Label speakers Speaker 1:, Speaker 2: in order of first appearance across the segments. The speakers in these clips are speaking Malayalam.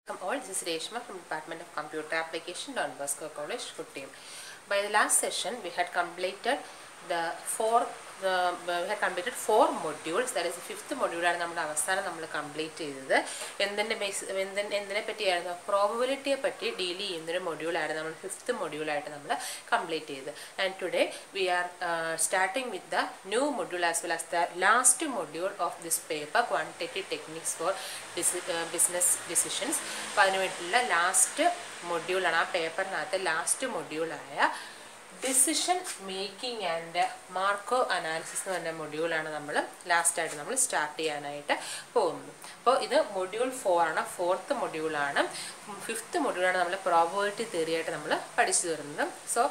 Speaker 1: Welcome all, this is Reshma from Department of Computer Application, Don Bosco College, Kuttiyam. By the last session, we had completed the four the, we had completed four modules that is the fifth module ആണ് നമ്മൾ അവസാനം നമ്മൾ കംപ്ലീറ്റ് ചെയ്തത് എന്തിൻ്റെ ബേസ് എന്തിന് എന്തിനെ പറ്റിയായിരുന്നു പ്രോബബിലിറ്റിയെ പറ്റി ഡീൽ ചെയ്യുന്നൊരു മൊഡ്യൂളായിരുന്നു നമ്മൾ ഫിഫ്ത്ത് മൊഡ്യൂളായിട്ട് നമ്മൾ കംപ്ലീറ്റ് ചെയ്തത് and today we are starting with the new module as well as the last module of this paper quantitative techniques for business decisions അപ്പോൾ അതിന് വേണ്ടിയിട്ടുള്ള ലാസ്റ്റ് മൊഡ്യൂളാണ് ആ പേപ്പറിനകത്ത് ലാസ്റ്റ് മൊഡ്യൂളായ decision making and Markov analysis എന്ന് പറഞ്ഞ മൊഡ്യൂളാണ് നമ്മൾ ലാസ്റ്റായിട്ട് നമ്മൾ സ്റ്റാർട്ട് ചെയ്യാനായിട്ട് പോകുന്നത് അപ്പോൾ ഇത് മൊഡ്യൂൾ ഫോർ ആണ് ഫോർത്ത് മൊഡ്യൂളാണ് ഫിഫ്ത്ത് മൊഡ്യൂളാണ് നമ്മൾ പ്രോബിലിറ്റി തിയറി ആയിട്ട് നമ്മൾ പഠിച്ചു തീർന്നത് സോ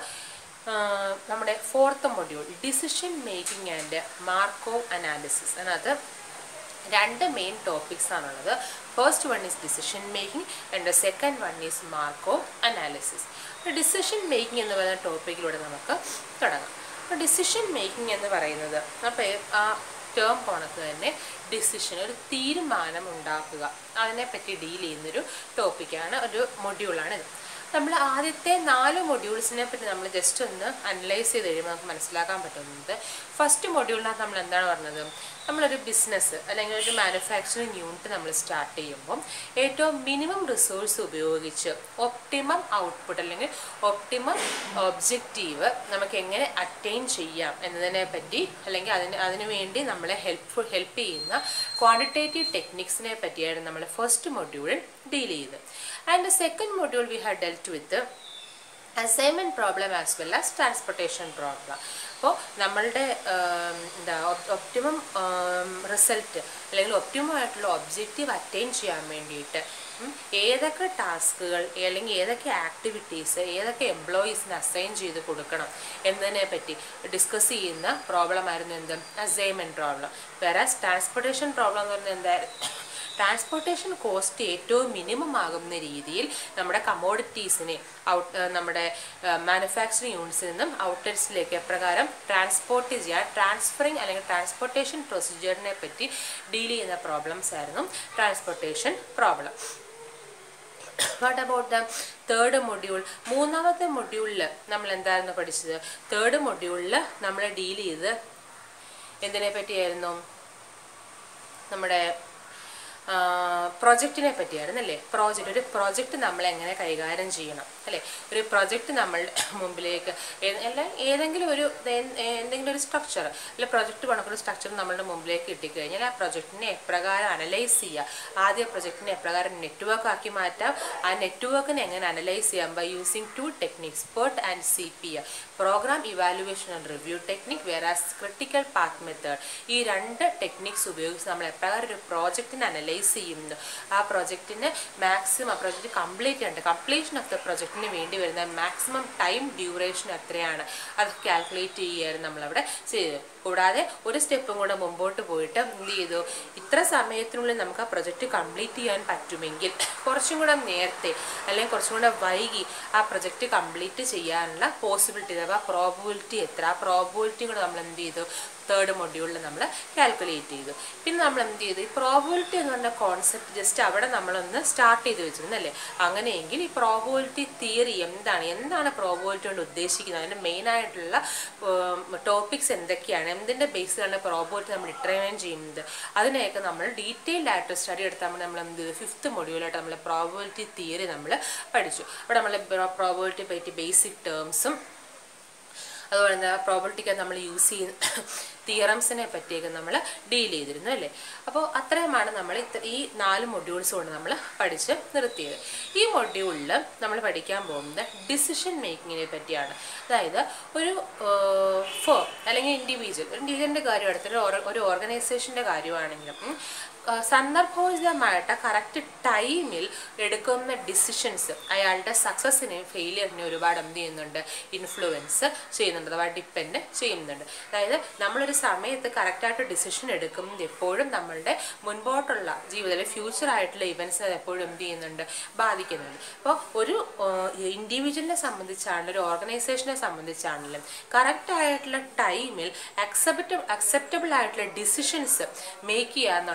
Speaker 1: നമ്മുടെ fourth module decision making and Markov analysis അതിനകത്ത് രണ്ട് മെയിൻ ടോപ്പിക്സ് ആണുള്ളത് first one is decision making and the second one is Markov analysis decision making എന്ന് പറയുന്ന ടോപ്പിക്കിലൂടെ നമുക്ക് തുടങ്ങാം അപ്പോൾ ഡിസിഷൻ മേക്കിംഗ് എന്ന് പറയുന്നത് അപ്പോൾ ആ ടേം കണക്ക് തന്നെ ഡിസിഷൻ ഒരു തീരുമാനം ഉണ്ടാക്കുക അതിനെപ്പറ്റി ഡീൽ ചെയ്യുന്നൊരു ടോപ്പിക്കാണ് ഒരു മൊഡ്യൂളാണ് ഇത് നമ്മൾ ആദ്യത്തെ നാല് മൊഡ്യൂൾസിനെ പറ്റി നമ്മൾ ജസ്റ്റ് ഒന്ന് അനലൈസ് ചെയ്ത് കഴിയുമ്പോൾ നമുക്ക് മനസ്സിലാക്കാൻ പറ്റുന്നത് ഫസ്റ്റ് മൊഡ്യൂളിനകത്ത് നമ്മൾ എന്താണ് പറഞ്ഞത് നമ്മളൊരു ബിസിനസ് അല്ലെങ്കിൽ ഒരു മാനുഫാക്ചറിങ് യൂണിറ്റ് നമ്മൾ സ്റ്റാർട്ട് ചെയ്യുമ്പോൾ ഏറ്റവും മിനിമം റിസോഴ്സ് ഉപയോഗിച്ച് ഒപ്റ്റിമം ഔട്ട്പുട്ട് അല്ലെങ്കിൽ ഒപ്റ്റിമം ഒബ്ജക്റ്റീവ് നമുക്ക് എങ്ങനെ അറ്റൈൻ ചെയ്യാം എന്നതിനെ പറ്റി അല്ലെങ്കിൽ അതിന് അതിനു വേണ്ടി നമ്മളെ ഹെൽപ്ഫുൾ ഹെൽപ്പ് ചെയ്യുന്ന ക്വാണ്ടിറ്റേറ്റീവ് ടെക്നിക്സിനെ പറ്റിയാണ് നമ്മൾ ഫസ്റ്റ് മൊഡ്യൂളിൽ ഡീൽ ചെയ്തത് and the second module we have dealt with assignment problem as well as transportation problem അപ്പോൾ നമ്മളുടെ എന്താ ഒപ്റ്റിമം റിസൾട്ട് അല്ലെങ്കിൽ ഒപ്റ്റിമം ആയിട്ടുള്ള ഒബ്ജക്റ്റീവ് അറ്റൈൻ ചെയ്യാൻ വേണ്ടിയിട്ട് ഏതൊക്കെ ടാസ്കുകൾ അല്ലെങ്കിൽ ഏതൊക്കെ ആക്ടിവിറ്റീസ് ഏതൊക്കെ എംപ്ലോയീസിന് അസൈൻ ചെയ്ത് കൊടുക്കണം എന്നതിനെ പറ്റി ഡിസ്കസ് ചെയ്യുന്ന പ്രോബ്ലം ആയിരുന്നു എന്ത് അസൈൻമെൻറ്റ് പ്രോബ്ലം വേറെ ട്രാൻസ്പോർട്ടേഷൻ പ്രോബ്ലം എന്ന് പറഞ്ഞാൽ എന്തായിരുന്നു ട്രാൻസ്പോർട്ടേഷൻ കോസ്റ്റ് ഏറ്റവും മിനിമം ആകുന്ന രീതിയിൽ നമ്മുടെ കമോഡിറ്റീസിനെ ഔട്ട് നമ്മുടെ മാനുഫാക്ചറിങ് യൂണിറ്റ്സിൽ നിന്നും ഔട്ട്ലെറ്റ്സിലേക്ക് എപ്രകാരം ട്രാൻസ്പോർട്ട് ചെയ്യാൻ ട്രാൻസ്ഫറിങ് അല്ലെങ്കിൽ ട്രാൻസ്പോർട്ടേഷൻ പ്രൊസീജിയറിനെ പറ്റി ഡീൽ ചെയ്യുന്ന പ്രോബ്ലംസ് ആയിരുന്നു transportation problem what about the third module മൂന്നാമത്തെ മൊഡ്യൂളിൽ നമ്മൾ എന്തായിരുന്നു പഠിച്ചത് തേർഡ് മൊഡ്യൂളിൽ നമ്മൾ ഡീൽ ചെയ്ത് എന്തിനെ പറ്റിയായിരുന്നു നമ്മുടെ പ്രൊജക്റ്റിനെ പറ്റിയായിരുന്നു അല്ലേ പ്രോജക്റ്റ് ഒരു പ്രോജക്റ്റ് നമ്മൾ എങ്ങനെ കൈകാര്യം ചെയ്യണം അല്ലേ ഒരു പ്രൊജക്റ്റ് നമ്മളുടെ മുമ്പിലേക്ക് അല്ല ഏതെങ്കിലും ഒരു എന്തെങ്കിലും ഒരു സ്ട്രക്ചർ അല്ലെ പ്രൊജക്റ്റ് കണക്കൊരു സ്ട്രക്ചർ നമ്മളുടെ മുമ്പിലേക്ക് കിട്ടിക്കഴിഞ്ഞാൽ ആ പ്രൊജക്റ്റിനെ എപ്രകാരം അനലൈസ് ചെയ്യുക ആദ്യ പ്രൊജക്റ്റിനെ എപ്രകാരം നെറ്റ്വർക്ക് ആക്കി മാറ്റാം ആ നെറ്റ്വർക്കിനെ എങ്ങനെ അനലൈസ് ചെയ്യാം by using two techniques PERT and C P program evaluation and review technique whereas critical path method ഈ രണ്ട് ടെക്നിക്സ് ഉപയോഗിച്ച് നമ്മൾ എപ്രകാരം ഒരു പ്രോജക്റ്റിനെ അനലൈസ് ചെയ്യുന്നു ആ പ്രൊജക്റ്റിന് മാക്സിമം ആ പ്രൊജക്റ്റ് കംപ്ലീറ്റ് ചെയ്യേണ്ട കംപ്ലീഷൻ ഓഫ് ദ പ്രൊജക്റ്റിന് വേണ്ടി വരുന്ന മാക്സിമം ടൈം ഡ്യൂറേഷൻ എത്രയാണ് അത് കാൽക്കുലേറ്റ് ചെയ്യുകയായിരുന്നു നമ്മളവിടെ ചെയ്തത് കൂടാതെ ഒരു സ്റ്റെപ്പും കൂടെ മുമ്പോട്ട് പോയിട്ട് എന്ത് ചെയ്തു ഇത്ര സമയത്തിനുള്ളിൽ നമുക്ക് ആ പ്രൊജക്റ്റ് കംപ്ലീറ്റ് ചെയ്യാൻ പറ്റുമെങ്കിൽ കുറച്ചും കൂടെ നേരത്തെ അല്ലെങ്കിൽ കുറച്ചും കൂടെ വൈകി ആ പ്രൊജക്റ്റ് കംപ്ലീറ്റ് ചെയ്യാനുള്ള പോസിബിലിറ്റി അഥവാ പ്രോബിലിറ്റി എത്ര ആ പ്രോബിലിറ്റി കൂടെ നമ്മൾ എന്ത് ചെയ്തു തേർഡ് മൊഡ്യൂളിൽ നമ്മൾ കാൽക്കുലേറ്റ് ചെയ്തു പിന്നെ നമ്മൾ എന്ത് ചെയ്തു ഈ പ്രോബിലിറ്റി എന്ന് പറഞ്ഞ കോൺസെപ്റ്റ് ജസ്റ്റ് അവിടെ നമ്മളൊന്ന് സ്റ്റാർട്ട് ചെയ്ത് വെച്ചിരുന്നല്ലേ അങ്ങനെയെങ്കിൽ ഈ പ്രോബിലിറ്റി തിയറി എന്താണ് എന്താണ് പ്രോബിലിറ്റി കൊണ്ട് ഉദ്ദേശിക്കുന്നത് അതിൻ്റെ മെയിൻ ആയിട്ടുള്ള ടോപ്പിക്സ് എന്തൊക്കെയാണ് എന്തിൻ്റെ ബേസിലാണ് പ്രോബിലിറ്റി നമ്മൾ ഡിറ്റർമൈൻ ചെയ്യുന്നത് അതിനെയൊക്കെ നമ്മൾ ഡീറ്റെയിൽഡ് ആയിട്ട് സ്റ്റഡി എടുത്താൽ നമ്മൾ എന്ത് ചെയ്തു ഫിഫ്ത്ത് മൊഡ്യൂളായിട്ട് നമ്മൾ പ്രോബിലിറ്റി തിയറി നമ്മൾ പഠിച്ചു അവിടെ നമ്മൾ പ്രോബിലിറ്റി പറ്റി ബേസിക് ടേംസും അതുപോലെ തന്നെ പ്രോബിലിറ്റിക്ക് നമ്മൾ യൂസ് ചെയ്യുന്ന തിയറംസിനെ പറ്റിയൊക്കെ നമ്മൾ ഡീൽ ചെയ്തിരുന്നു അല്ലേ അപ്പോൾ അത്രയുമാണ് നമ്മൾ ഈ നാല് മൊഡ്യൂൾസ് കൊണ്ട് നമ്മൾ പഠിച്ച് നിർത്തിയത് ഈ മൊഡ്യൂളിൽ നമ്മൾ പഠിക്കാൻ പോകുന്നത് ഡിസിഷൻ മേക്കിങ്ങിനെ പറ്റിയാണ് അതായത് ഒരു ഫേം അല്ലെങ്കിൽ ഇൻഡിവിജ്വൽ ഒരു ഇൻഡിവിജ്വലിൻ്റെ കാര്യം എടുത്തിട്ട് ഒരു ഓർഗനൈസേഷൻ്റെ കാര്യമാണെങ്കിലും സന്ദർഭോചിതമായിട്ട് കറക്റ്റ് ടൈമിൽ എടുക്കുന്ന ഡിസിഷൻസ് അയാളുടെ സക്സസിനെയും ഫെയിലിയറിനെയും ഒരുപാട് എന്ത് ചെയ്യുന്നുണ്ട് ഇൻഫ്ലുവൻസ് ചെയ്യുന്നുണ്ട് അഥവാ ഡിപ്പെൻഡ് ചെയ്യുന്നുണ്ട് അതായത് നമ്മളൊരു സമയത്ത് കറക്റ്റായിട്ട് ഡിസിഷൻ എടുക്കുന്നത് എപ്പോഴും നമ്മളുടെ മുൻപോട്ടുള്ള ജീവിതത്തിലെ ഫ്യൂച്ചർ ആയിട്ടുള്ള ഇവൻസിനെ എപ്പോഴും എന്ത് ചെയ്യുന്നുണ്ട് ബാധിക്കുന്നുണ്ട് അപ്പോൾ ഒരു ഇൻഡിവിജ്വലിനെ സംബന്ധിച്ചാണെങ്കിലും ഒരു ഓർഗനൈസേഷനെ സംബന്ധിച്ചാണെങ്കിലും കറക്റ്റ് ആയിട്ടുള്ള ടൈമിൽ അക്സെപ്റ്റ അക്സെപ്റ്റബിൾ ആയിട്ടുള്ള ഡിസിഷൻസ് മേക്ക് ചെയ്യുക എന്നുള്ളത് അയാളുടെ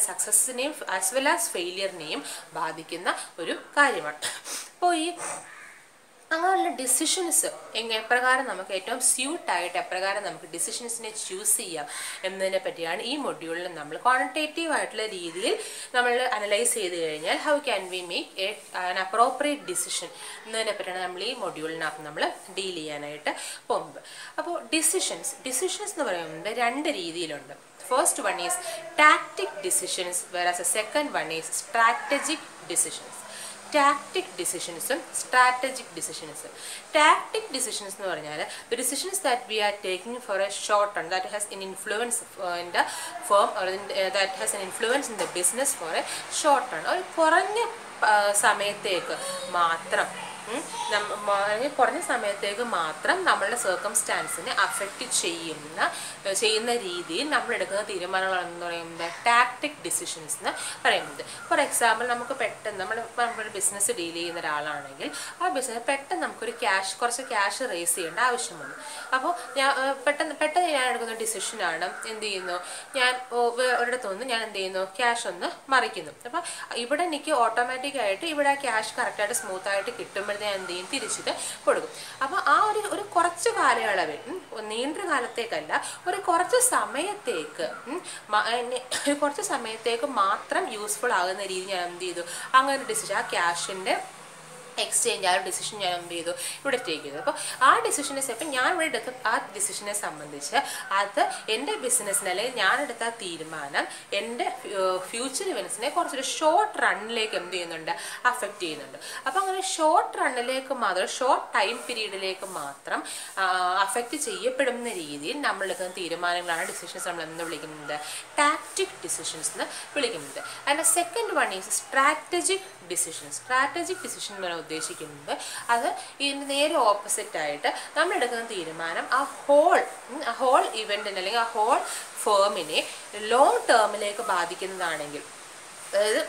Speaker 1: സക്സസ്സിനെയും ആസ് വെൽ ആസ് ഫെയിലിയറിനെയും ബാധിക്കുന്ന ഒരു കാര്യമാണ് അപ്പോൾ ഈ അങ്ങനെയുള്ള ഡിസിഷൻസ് എങ്ങനെ എപ്രകാരം നമുക്ക് ഏറ്റവും സ്യൂട്ടായിട്ട് എപ്രകാരം നമുക്ക് ഡിസിഷൻസിനെ ചൂസ് ചെയ്യാം എന്നതിനെ പറ്റിയാണ് ഈ മൊഡ്യൂളിൽ നമ്മൾ ക്വാണ്ടിറ്റേറ്റീവ് ആയിട്ടുള്ള രീതിയിൽ നമ്മൾ അനലൈസ് ചെയ്ത് കഴിഞ്ഞാൽ how can we make a an appropriate decision എന്നതിനെ പറ്റിയാണ് നമ്മൾ ഈ മൊഡ്യൂളിനകത്ത് നമ്മൾ ഡീൽ ചെയ്യാനായിട്ട് പോകുന്നത് അപ്പോൾ ഡിസിഷൻസ് ഡിസിഷൻസ് എന്ന് പറയുന്നത് രണ്ട് രീതിയിലുണ്ട് first one is tactic decisions whereas a second one is strategic decisions tactic ഡിസിഷൻസും സ്ട്രാറ്റജിക് ഡിസിഷൻസും ടാക്ടിക് ഡിസിഷൻസ് എന്ന് പറഞ്ഞാൽ the decisions that we are taking for a short run that has in influence in the firm that has an influence in the business for a short run ഒരു കുറഞ്ഞ ആ, സമയത്തേക്ക് മാത്രം ഉം, നമ്മ- മ- അല്ലെങ്കിൽ കുറഞ്ഞ സമയത്തേക്ക് മാത്രം നമ്മളുടെ സർക്കംസ്റ്റാൻസിനെ അഫക്റ്റ് ചെയ്യുന്ന ഏഹ് ചെയ്യുന്ന രീതിയിൽ നമ്മൾ എടുക്കുന്ന തീരുമാനങ്ങളെന്ന് പറയുന്നത് ടാക്ടിക് ഡിസിഷൻസ് എന്ന് പറയുന്നത് ഫോർ എക്സാമ്പിൾ നമുക്ക് പെട്ടെന്ന് നമ്മൾ നമ്മളൊരു ബിസിനസ് ഡീൽ ചെയ്യുന്ന ഒരാളാണെങ്കിൽ ആ ബിസിനസ് പെട്ടെന്ന് നമുക്കൊരു ക്യാഷ് കുറച്ച് ക്യാഷ് റേസ് ചെയ്യേണ്ട ആവശ്യമുണ്ട് അപ്പോൾ ഞാൻ ഏഹ് പെട്ടെന്ന് പെട്ടെന്ന് ഞാൻ എടുക്കുന്ന ഡിസിഷനാണ് എന്ത് ചെയ്യുന്നു ഞാൻ ഓ, വേ- ഒരിടത്തു നിന്ന് ഞാൻ എന്ത് ചെയ്യുന്നു ക്യാഷ് ഒന്ന് മറിക്കുന്നു അപ്പോൾ ഇവിടെ എനിക്ക് ഓട്ടോമാറ്റിക് ആയിട്ട് ഇവിടെ ക്യാഷ് കറക്റ്റായിട്ട് സ്മൂത്ത് ആയിട്ട് കിട്ടുമ്പോഴത്തേ ഞാൻ എന്ത് ചെയ്യും തിരിച്ചിട്ട് കൊടുക്കും അപ്പോൾ ആ ഒരു ഒരു കുറച്ച് കാലയളവിൽ ഉം, നീണ്ട കാലത്തേക്കല്ല ഒരു കുറച്ച് സമയത്തേക്ക് ഉം, മ- എന്നെ- ഒരു കുറച്ച് സമയത്തേക്ക് മാത്രം യൂസ്ഫുൾ ആകുന്ന രീതി ഞാൻ എന്ത് ചെയ്തു അങ്ങനെ ഡിസിഷൻ ആ ക്യാഷിൻ്റെ എക്സ്ചേഞ്ച് ആ ഒരു ഡിസിഷൻ ഞാൻ എന്ത് ചെയ്തു ഇവിടെ ടേക്ക് ചെയ്തു അപ്പോൾ ആ ഡിസിഷനെ ഇപ്പം ഞാൻ ഇവിടെ എടുത്ത ആ ഡിസിഷനെ സംബന്ധിച്ച് അത് എൻ്റെ ബിസിനസ്സിന് അല്ലെങ്കിൽ ഞാൻ എടുത്ത ആ തീരുമാനം എൻ്റെ ഫ്യൂച്ചർ ഇവൻസിനെ കുറച്ചൊരു ഷോർട്ട് റണ്ണിലേക്ക് എന്ത് ചെയ്യുന്നുണ്ട് അഫക്റ്റ് ചെയ്യുന്നുണ്ട് അപ്പോൾ അങ്ങനെ ഷോർട്ട് റണ്ണിലേക്ക് മാത്രം ഷോർട്ട് ടൈം പീരീഡിലേക്ക് മാത്രം അഫക്റ്റ് ചെയ്യപ്പെടുന്ന രീതിയിൽ നമ്മൾ എടുക്കുന്ന തീരുമാനങ്ങളാണ് ഡിസിഷൻസ് നമ്മൾ എന്ന് വിളിക്കുന്നത് ടാക്ടിക് ഡിസിഷൻസ് എന്ന് വിളിക്കുന്നത് and second one is strategic decision strategic decision എന്ന് ഉദ്ദേശിക്കുന്നത് അത് ഇതിന് നേരെ ഓപ്പോസിറ്റ് ആയിട്ട് നമ്മൾ എടുക്കുന്ന തീരുമാനം ആ ഹോൾ ആ ഹോൾ ഇവൻറ്റിനെ അല്ലെങ്കിൽ ആ ഹോൾ ഫേമിനെ ലോങ് ടേമിലേക്ക് ബാധിക്കുന്നതാണെങ്കിൽ അതായത്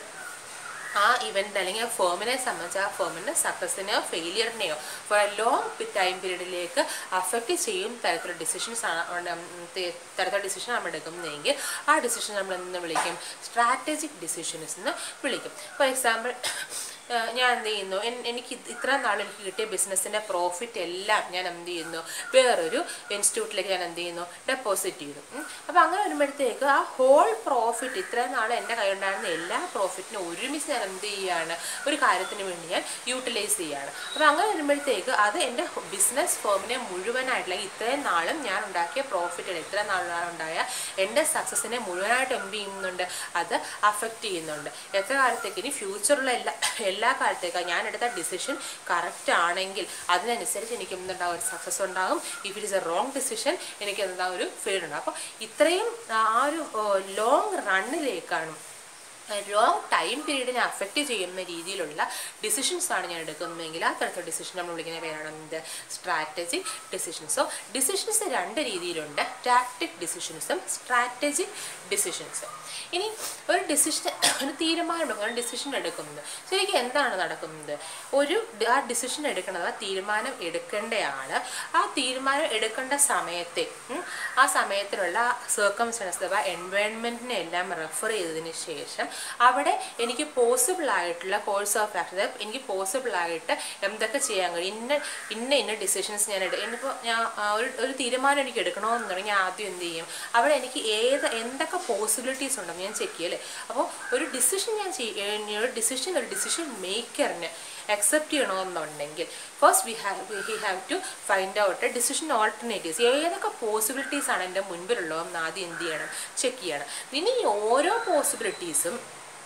Speaker 1: ആ ഇവന്റ് അല്ലെങ്കിൽ ആ ഫേമിനെ സംബന്ധിച്ച് ആ ഫേമിൻ്റെ സക്സസിനെയോ ഫെയിലിയറിനെയോ ഫോർ എ ലോങ് ടൈം പീരീഡിലേക്ക് അഫക്റ്റ് ചെയ്യും തരത്തിലുള്ള ഡിസിഷൻസ് ആണ് ഉം, തെ- തരത്തിലുള്ള ഡിസിഷൻ നമ്മൾ എടുക്കുന്നതെങ്കിൽ ആ ഡിസിഷൻ നമ്മൾ എന്ന് വിളിക്കും സ്ട്രാറ്റജിക് ഡിസിഷൻസ് എന്ന് വിളിക്കും ഫോർ എക്സാമ്പിൾ ഞാൻ എന്ത് ചെയ്യുന്നു എൻ- എനിക്ക് ഇത് ഇത്ര നാൾ എനിക്ക് കിട്ടിയ ബിസിനസ്സിൻ്റെ പ്രോഫിറ്റ് എല്ലാം ഞാൻ എന്ത് ചെയ്യുന്നു വേറൊരു ഇൻസ്റ്റിറ്റ്യൂട്ടിലേക്ക് ഞാൻ എന്ത് ചെയ്യുന്നു ഡെപ്പോസിറ്റ് ചെയ്തു അപ്പോൾ അങ്ങനെ വരുമ്പോഴത്തേക്ക് ആ ഹോൾ പ്രോഫിറ്റ് ഇത്രയും നാൾ എൻ്റെ കയ്യിലുണ്ടായിരുന്ന എല്ലാ പ്രോഫിറ്റിനും ഒരുമിച്ച് ഞാൻ എന്ത് ചെയ്യുകയാണ് ഒരു കാര്യത്തിന് വേണ്ടി ഞാൻ യൂട്ടിലൈസ് ചെയ്യുകയാണ് അപ്പോൾ അങ്ങനെ വരുമ്പോഴത്തേക്ക് അത് എൻ്റെ ബിസിനസ് ഫേമിനെ മുഴുവനായിട്ട് അല്ലെങ്കിൽ ഇത്രയും നാളും ഞാൻ ഉണ്ടാക്കിയ പ്രോഫിറ്റ് ഇത്രയും നാളുണ്ടായ എൻ്റെ സക്സസിനെ മുഴുവനായിട്ട് എന്ത് ചെയ്യുന്നുണ്ട് അത് അഫക്റ്റ് ചെയ്യുന്നുണ്ട് എത്ര കാലത്തേക്ക് ഇനി ഫ്യൂച്ചറിലുള്ള എല്ലാ എല്ലാ കാലത്തേക്കും ഞാൻ എടുത്ത ഡിസിഷൻ കറക്റ്റ് ആണെങ്കിൽ അതിനനുസരിച്ച് എനിക്ക് എന്തുണ്ടാവും ഒരു സക്സസ് ഉണ്ടാകും if it is a wrong decision എനിക്ക് എന്താ ഒരു ഫെയിൽ ഉണ്ടാകും അപ്പോൾ ഇത്രയും ആ ഒരു ലോങ് റണ്ണിലേക്കാണ് ലോങ് ടൈം പീരീഡിനെ അഫക്റ്റ് ചെയ്യുന്ന രീതിയിലുള്ള ഡിസിഷൻസ് ആണ് ഞാൻ എടുക്കുന്നതെങ്കിൽ ആ തരത്തിലുള്ള ഡിസിഷൻ നമ്മൾ വിളിക്കുന്ന പേരാണ് എന്ത് സ്ട്രാറ്റജിക് ഡിസിഷൻസ് സോ ഡിസിഷൻസ് രണ്ട് രീതിയിലുണ്ട് ടാക്ടിക് ഡിസിഷൻസും സ്ട്രാറ്റജിക് ഡിസിഷൻസും ഇനി ഒരു ഡിസിഷൻ ഒരു തീരുമാനം എടുക്കുന്ന ഒരു ഡിസിഷൻ എടുക്കുന്നത് ശരിക്കും എന്താണ് നടക്കുന്നത് ഒരു ഡ- ആ ഡിസിഷൻ എടുക്കുന്നത് ആ തീരുമാനം എടുക്കേണ്ടയാണ് ആ തീരുമാനം എടുക്കേണ്ട സമയത്തെ ഉം, ആ സമയത്തിലുള്ള സർക്കംസ്റ്റൻസ് അഥവാ എൻവയോൺമെൻറ്റിനെ എല്ലാം റെഫർ ചെയ്തതിന് ശേഷം അവിടെ എനിക്ക് പോസിബിൾ ആയിട്ടുള്ള കോഴ്സ് ഓഫ് ആക്ഷൻ അതായത് എനിക്ക് പോസിബിൾ ആയിട്ട് എന്തൊക്കെ ചെയ്യാൻ കഴിയും ഇന്ന ഇന്ന ഇന്ന ഡിസിഷൻസ് ഞാൻ എടുക്കും ഇന്നിപ്പോൾ ഞാൻ ആ, ഒരു ഒരു തീരുമാനം എനിക്ക് എടുക്കണമെന്നുണ്ടെങ്കിൽ ഞാൻ ആദ്യം എന്ത് ചെയ്യും അവിടെ എനിക്ക് ഏത് എന്തൊക്കെ പോസിബിലിറ്റീസ് ഉണ്ടെന്ന് ഞാൻ ചെക്ക് ചെയ്യും അല്ലേ അപ്പോൾ ഒരു ഡിസിഷൻ ഞാൻ ചെയ്യ ഒരു ഡിസിഷൻ ഒരു ഡിസിഷൻ മേക്കറിന് അക്സെപ്റ്റ് ചെയ്യണമെന്നുണ്ടെങ്കിൽ first we have we have to find out decision alternatives ഏതൊക്കെ പോസിബിലിറ്റീസ് ആണ് എൻ്റെ മുൻപിലുള്ളതെന്ന് ആദ്യം എന്ത് ചെയ്യണം ചെക്ക് ചെയ്യണം ഇനി ഈ ഓരോ പോസിബിലിറ്റീസും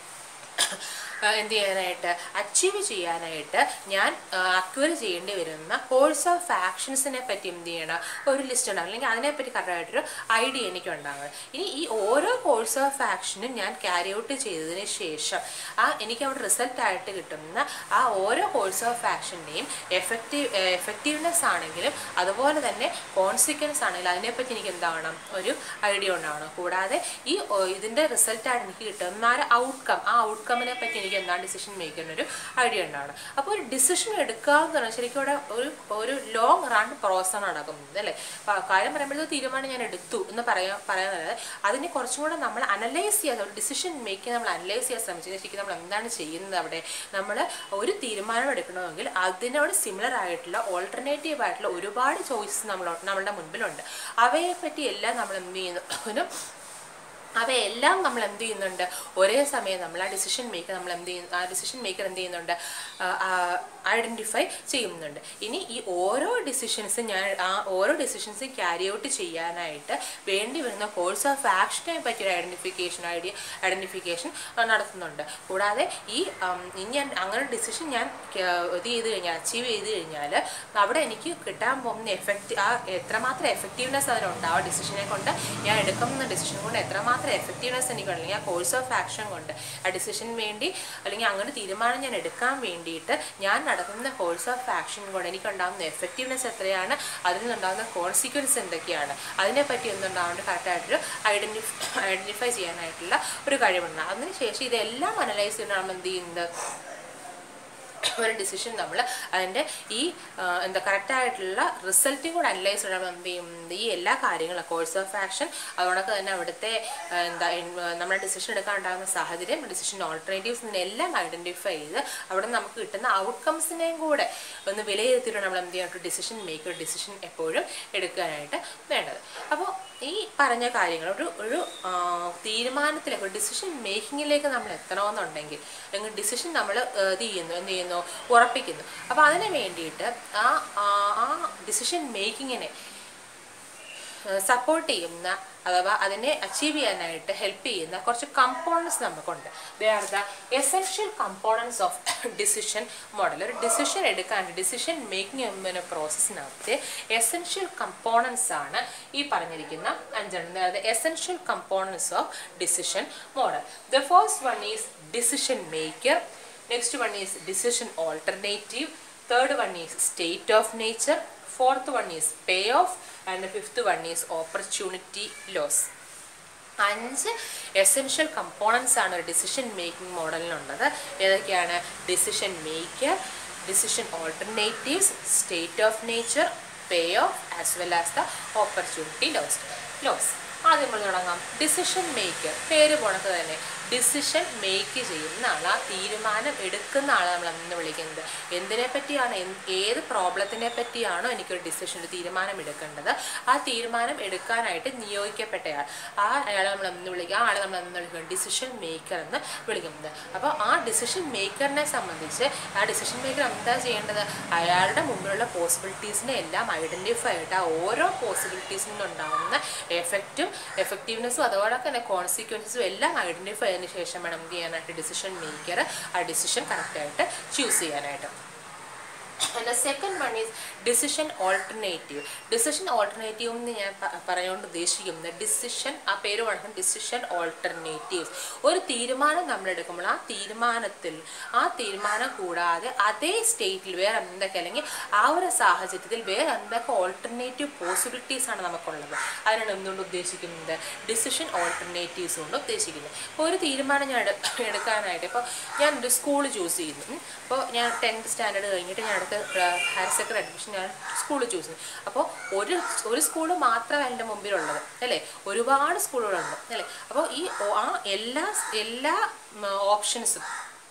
Speaker 1: എന്ത് ചെയ്യാനായിട്ട് അച്ചീവ് ചെയ്യാനായിട്ട് ഞാൻ അക്വയർ ചെയ്യേണ്ടി വരുന്ന കോഴ്സ് ഓഫ് ആക്ഷൻസിനെ പറ്റി എന്ത് ചെയ്യണം ഒരു ലിസ്റ്റ് ഉണ്ടാകും അല്ലെങ്കിൽ അതിനെപ്പറ്റി കറക്റ്റായിട്ടൊരു ഐഡിയ എനിക്ക് ഉണ്ടാകും ഇനി ഈ ഓരോ കോഴ്സ് ഓഫ് ആക്ഷനും ഞാൻ ക്യാരി ഔട്ട് ചെയ്തതിന് ശേഷം ആ എനിക്ക് അവിടെ റിസൾട്ട് ആയിട്ട് കിട്ടുന്ന ആ ഓരോ കോഴ്സ് ഓഫ് ആക്ഷൻ്റെയും എഫക്റ്റീവ് എഫക്റ്റീവ്നെസ് ആണെങ്കിലും അതുപോലെ തന്നെ കോൺസിക്വൻസ് ആണെങ്കിലും അതിനെപ്പറ്റി എനിക്ക് എന്താവണം ഒരു ഐഡിയ ഉണ്ടാവണം കൂടാതെ ഈ ഓ, ഇതിൻ്റെ റിസൾട്ടായിട്ട് എനിക്ക് കിട്ടുന്ന ആ ഔട്ട്കം ആ ഔട്ട്കമ്മിനെ പറ്റി എനിക്ക് എനിക്ക് എന്താണ് ഡിസിഷൻ മേക്കിങ്ങിന് ഒരു ഐഡിയ ഉണ്ടാവണം അപ്പോൾ ഒരു ഡിസിഷൻ എടുക്കുക എന്ന് പറഞ്ഞാൽ ശരിക്കും ഇവിടെ ഒരു ഒരു ലോങ് റൺ പ്രോസസ്സാണ് നടക്കുന്നത് അല്ലേ അപ്പോൾ കാര്യം പറയുമ്പോഴത്തേക്ക് തീരുമാനം ഞാൻ എടുത്തു എന്ന് പറയാൻ പറയാനല്ലാതെ അതിനെ കുറച്ചും കൂടെ നമ്മൾ അനലൈസ് ചെയ്യാൻ ഒരു ഡിസിഷൻ മേക്കിംഗ് നമ്മൾ അനലൈസ് ചെയ്യാൻ ശ്രമിച്ചു ശരിക്കും നമ്മൾ എന്താണ് ചെയ്യുന്നത് അവിടെ നമ്മൾ ഒരു തീരുമാനം എടുക്കണമെങ്കിൽ അതിനോട് സിമിലർ ആയിട്ടുള്ള ഓൾട്ടർനേറ്റീവ് ആയിട്ടുള്ള ഒരുപാട് ചോയ്സസ് നമ്മൾ നമ്മളുടെ മുൻപിലുണ്ട് അവയെ പറ്റി എല്ലാം നമ്മൾ എന്ത് ചെയ്യുന്നു അവയെല്ലാം നമ്മൾ എന്ത് ചെയ്യുന്നുണ്ട് ഒരേ സമയം നമ്മൾ ആ ഡിസിഷൻ മേക്കർ നമ്മൾ എന്ത് ചെയ്യുന്നു ആ ഡിസിഷൻ മേക്കർ എന്ത് ചെയ്യുന്നുണ്ട് ഐഡൻറ്റിഫൈ ചെയ്യുന്നുണ്ട് ഇനി ഈ ഓരോ ഡിസിഷൻസും ഞാൻ ആ ഓരോ ഡിസിഷൻസും ക്യാരി ഔട്ട് ചെയ്യാനായിട്ട് വേണ്ടി വരുന്ന കോഴ്സ് ഓഫ് ആക്ഷനെ പറ്റിയൊരു ഐഡൻറ്റിഫിക്കേഷൻ ഐഡിയ ഐഡൻറ്റിഫിക്കേഷൻ നടത്തുന്നുണ്ട് കൂടാതെ ഈ ഇനി ഞാൻ അങ്ങനെ ഡിസിഷൻ ഞാൻ ഇത് ചെയ്ത് കഴിഞ്ഞാൽ അച്ചീവ് ചെയ്ത് കഴിഞ്ഞാൽ അവിടെ എനിക്ക് കിട്ടാൻ പോകുന്ന എഫക്റ്റ് ആ എത്രമാത്രം എഫക്റ്റീവ്നെസ് അതിനുണ്ട് ആ ഡിസിഷനെ കൊണ്ട് ഞാൻ എടുക്കുന്ന ഡിസിഷൻ കൊണ്ട് എത്രമാത്രം എഫക്റ്റീവ്നെസ് എനിക്ക് അല്ലെങ്കിൽ ആ കോഴ്സ് ഓഫ് ആക്ഷൻ കൊണ്ട് ആ ഡിസിഷൻ വേണ്ടി അല്ലെങ്കിൽ അങ്ങനെ തീരുമാനം ഞാൻ എടുക്കാൻ വേണ്ടിയിട്ട് ഞാൻ നടത്തുന്ന കോഴ്സ് ഓഫ് ആക്ഷൻ കൊണ്ട് എനിക്കുണ്ടാകുന്ന എഫക്റ്റീവ്നെസ് എത്രയാണ് അതിൽ നിന്നുണ്ടാകുന്ന കോൺസിക്വൻസ് എന്തൊക്കെയാണ് അതിനെപ്പറ്റി എന്തുണ്ടാവേണ്ട കറക്റ്റായിട്ടൊരു ഐഡൻറ്റിഫൈ ഐഡൻറ്റിഫൈ ചെയ്യാനായിട്ടുള്ള ഒരു കഴിവുണ്ട് അതിനുശേഷം ഇതെല്ലാം അനലൈസ് ചെയ്തിട്ട് നമ്മൾ എന്ത് ചെയ്യുന്നത് ഒരു ഡിസിഷൻ നമ്മൾ അതിൻ്റെ ഈ എന്താ കറക്റ്റായിട്ടുള്ള റിസൾട്ടും കൂടെ അനലൈസ് ചെയ്യണം എന്ത് ചെയ്യും ഈ എല്ലാ കാര്യങ്ങളും കോഴ്സ് ഓഫ് ആക്ഷൻ അതുകൊണ്ടൊക്കെ തന്നെ അവിടുത്തെ എന്താ നമ്മുടെ ഡിസിഷൻ എടുക്കാനുണ്ടാകുന്ന സാഹചര്യം ഡിസിഷൻ ഓൾട്ടർനേറ്റീവ്സ് എല്ലാം ഐഡൻറ്റിഫൈ ചെയ്ത് അവിടെ നമുക്ക് കിട്ടുന്ന ഔട്ട്കംസിനെയും കൂടെ ഒന്ന് വിലയിരുത്തിയിട്ട് നമ്മൾ എന്ത് ചെയ്യണം ഡിസിഷൻ മേക്ക് ഒരു ഡിസിഷൻ എപ്പോഴും എടുക്കാനായിട്ട് വേണ്ടത് അപ്പോൾ ഈ പറഞ്ഞ കാര്യങ്ങൾ ഒരു ഒരു തീരുമാനത്തിലേക്ക് ഒരു ഡിസിഷൻ മേക്കിങ്ങിലേക്ക് നമ്മൾ എത്തണമെന്നുണ്ടെങ്കിൽ അല്ലെങ്കിൽ ഡിസിഷൻ നമ്മൾ ഇത് ചെയ്യുന്നു എന്ത് ചെയ്യുന്നു ഉറപ്പിക്കുന്നു അപ്പോൾ അതിന് വേണ്ടിയിട്ട് ആ ആ ഡിസിഷൻ മേക്കിങ്ങിനെ സപ്പോർട്ട് ചെയ്യുന്ന അഥവാ അതിനെ അച്ചീവ് ചെയ്യാനായിട്ട് ഹെൽപ്പ് ചെയ്യുന്ന കുറച്ച് കമ്പോണൻസ് നമുക്കുണ്ട് they are the essential components of decision model ഒരു ഡിസിഷൻ എടുക്കാൻ ഡിസിഷൻ മേക്കിംഗ് എന്ന പ്രോസസ്സിനകത്ത് എസെൻഷ്യൽ കമ്പോണൻസ് ആണ് ഈ പറഞ്ഞിരിക്കുന്ന അഞ്ചെണ്ണം അതായത് essential components of decision model the first one is decision maker next one is decision alternative third one is state of nature fourth one is pay of and fifth one is opportunity loss അഞ്ച് എസെൻഷ്യൽ കമ്പോണൻസ് ആണ് ഒരു ഡിസിഷൻ മേക്കിംഗ് മോഡലിനുള്ളത് ഏതൊക്കെയാണ് decision maker decision alternatives state of nature pay off as well as the opportunity loss loss ആദ്യം നമ്മൾ തുടങ്ങാം ഡിസിഷൻ മേക്കർ പേര് പോണക്ക് തന്നെ ഡിസിഷൻ മേക്ക് ചെയ്യുന്ന ആൾ ആ തീരുമാനം എടുക്കുന്ന ആളെ നമ്മൾ എന്ന് വിളിക്കുന്നത് എന്തിനെ പറ്റിയാണ് ഏത് പ്രോബ്ലത്തിനെ പറ്റിയാണോ എനിക്കൊരു ഡിസിഷൻ ഒരു തീരുമാനം എടുക്കേണ്ടത് ആ തീരുമാനം എടുക്കാനായിട്ട് നിയോഗിക്കപ്പെട്ടയാൾ ആ അയാളെ നമ്മൾ എന്ന് വിളിക്കുക ആ ആളെ നമ്മൾ എന്ന് വിളിക്കുന്നത് ഡിസിഷൻ മേക്കർ എന്ന് വിളിക്കുന്നത് അപ്പോൾ ആ ഡിസിഷൻ മേക്കറിനെ സംബന്ധിച്ച് ആ ഡിസിഷൻ മേക്കർ എന്താ ചെയ്യേണ്ടത് അയാളുടെ മുമ്പിലുള്ള പോസിബിലിറ്റീസിനെ എല്ലാം ഐഡൻറ്റിഫൈ ആയിട്ട് ആ ഓരോ പോസിബിലിറ്റീസിൽ നിന്നുണ്ടാകുന്ന എഫക്റ്റും എഫക്റ്റീവ്നെസ്സും അതുപോലെ തന്നെ കോൺസിക്വൻസസും എല്ലാം ഐഡൻറ്റിഫൈ ചെയ്തതിന് ശേഷം വേണം എന്ത് ചെയ്യാനായിട്ട് ഡിസിഷൻ മേക്കർ ആ ഡിസിഷൻ കറക്റ്റായിട്ട് ചൂസ് ചെയ്യാനായിട്ട് and second one is decision alternative decision alternative എന്ന് ഞാൻ പറഞ്ഞുകൊണ്ട് ഉദ്ദേശിക്കുന്നത് ഡിസിഷൻ ആ പേര് വേണം ഡിസിഷൻ ഓൾട്ടർനേറ്റീവ്സ് ഒരു തീരുമാനം നമ്മൾ എടുക്കുമ്പോൾ ആ തീരുമാനത്തിൽ ആ തീരുമാനം കൂടാതെ അതേ സ്റ്റേറ്റിൽ വേറെ എന്തൊക്കെ അല്ലെങ്കിൽ ആ ഒരു സാഹചര്യത്തിൽ വേറെ എന്തൊക്കെ ഓൾട്ടർനേറ്റീവ് പോസിബിലിറ്റീസ് ആണ് നമുക്കുള്ളത് അതിനാണ് എന്തുകൊണ്ട് ഉദ്ദേശിക്കുന്നത് ഡിസിഷൻ ഓൾട്ടർനേറ്റീവ്സ് കൊണ്ട് ഉദ്ദേശിക്കുന്നത് ഇപ്പോൾ ഒരു തീരുമാനം ഞാൻ എടുക്കാനായിട്ട് ഇപ്പോൾ ഞാൻ ഒരു സ്കൂൾ ചൂസ് ചെയ്യുന്നു അപ്പോൾ ഞാൻ ടെൻത്ത് സ്റ്റാൻഡേർഡ് കഴിഞ്ഞിട്ട് ഞാൻ അടുത്ത ഹയർ സെക്കൻഡറി അഡ്മിഷൻ ഞാൻ സ്കൂൾ ചൂസ് ചെയ്തു അപ്പോൾ ഒരു ഒരു സ്കൂൾ മാത്രമല്ല എൻ്റെ മുമ്പിലുള്ളത് അല്ലേ ഒരുപാട് സ്കൂളുകളുണ്ട് അല്ലേ അപ്പോൾ ഈ ആ എല്ലാ എല്ലാ ഓപ്ഷൻസും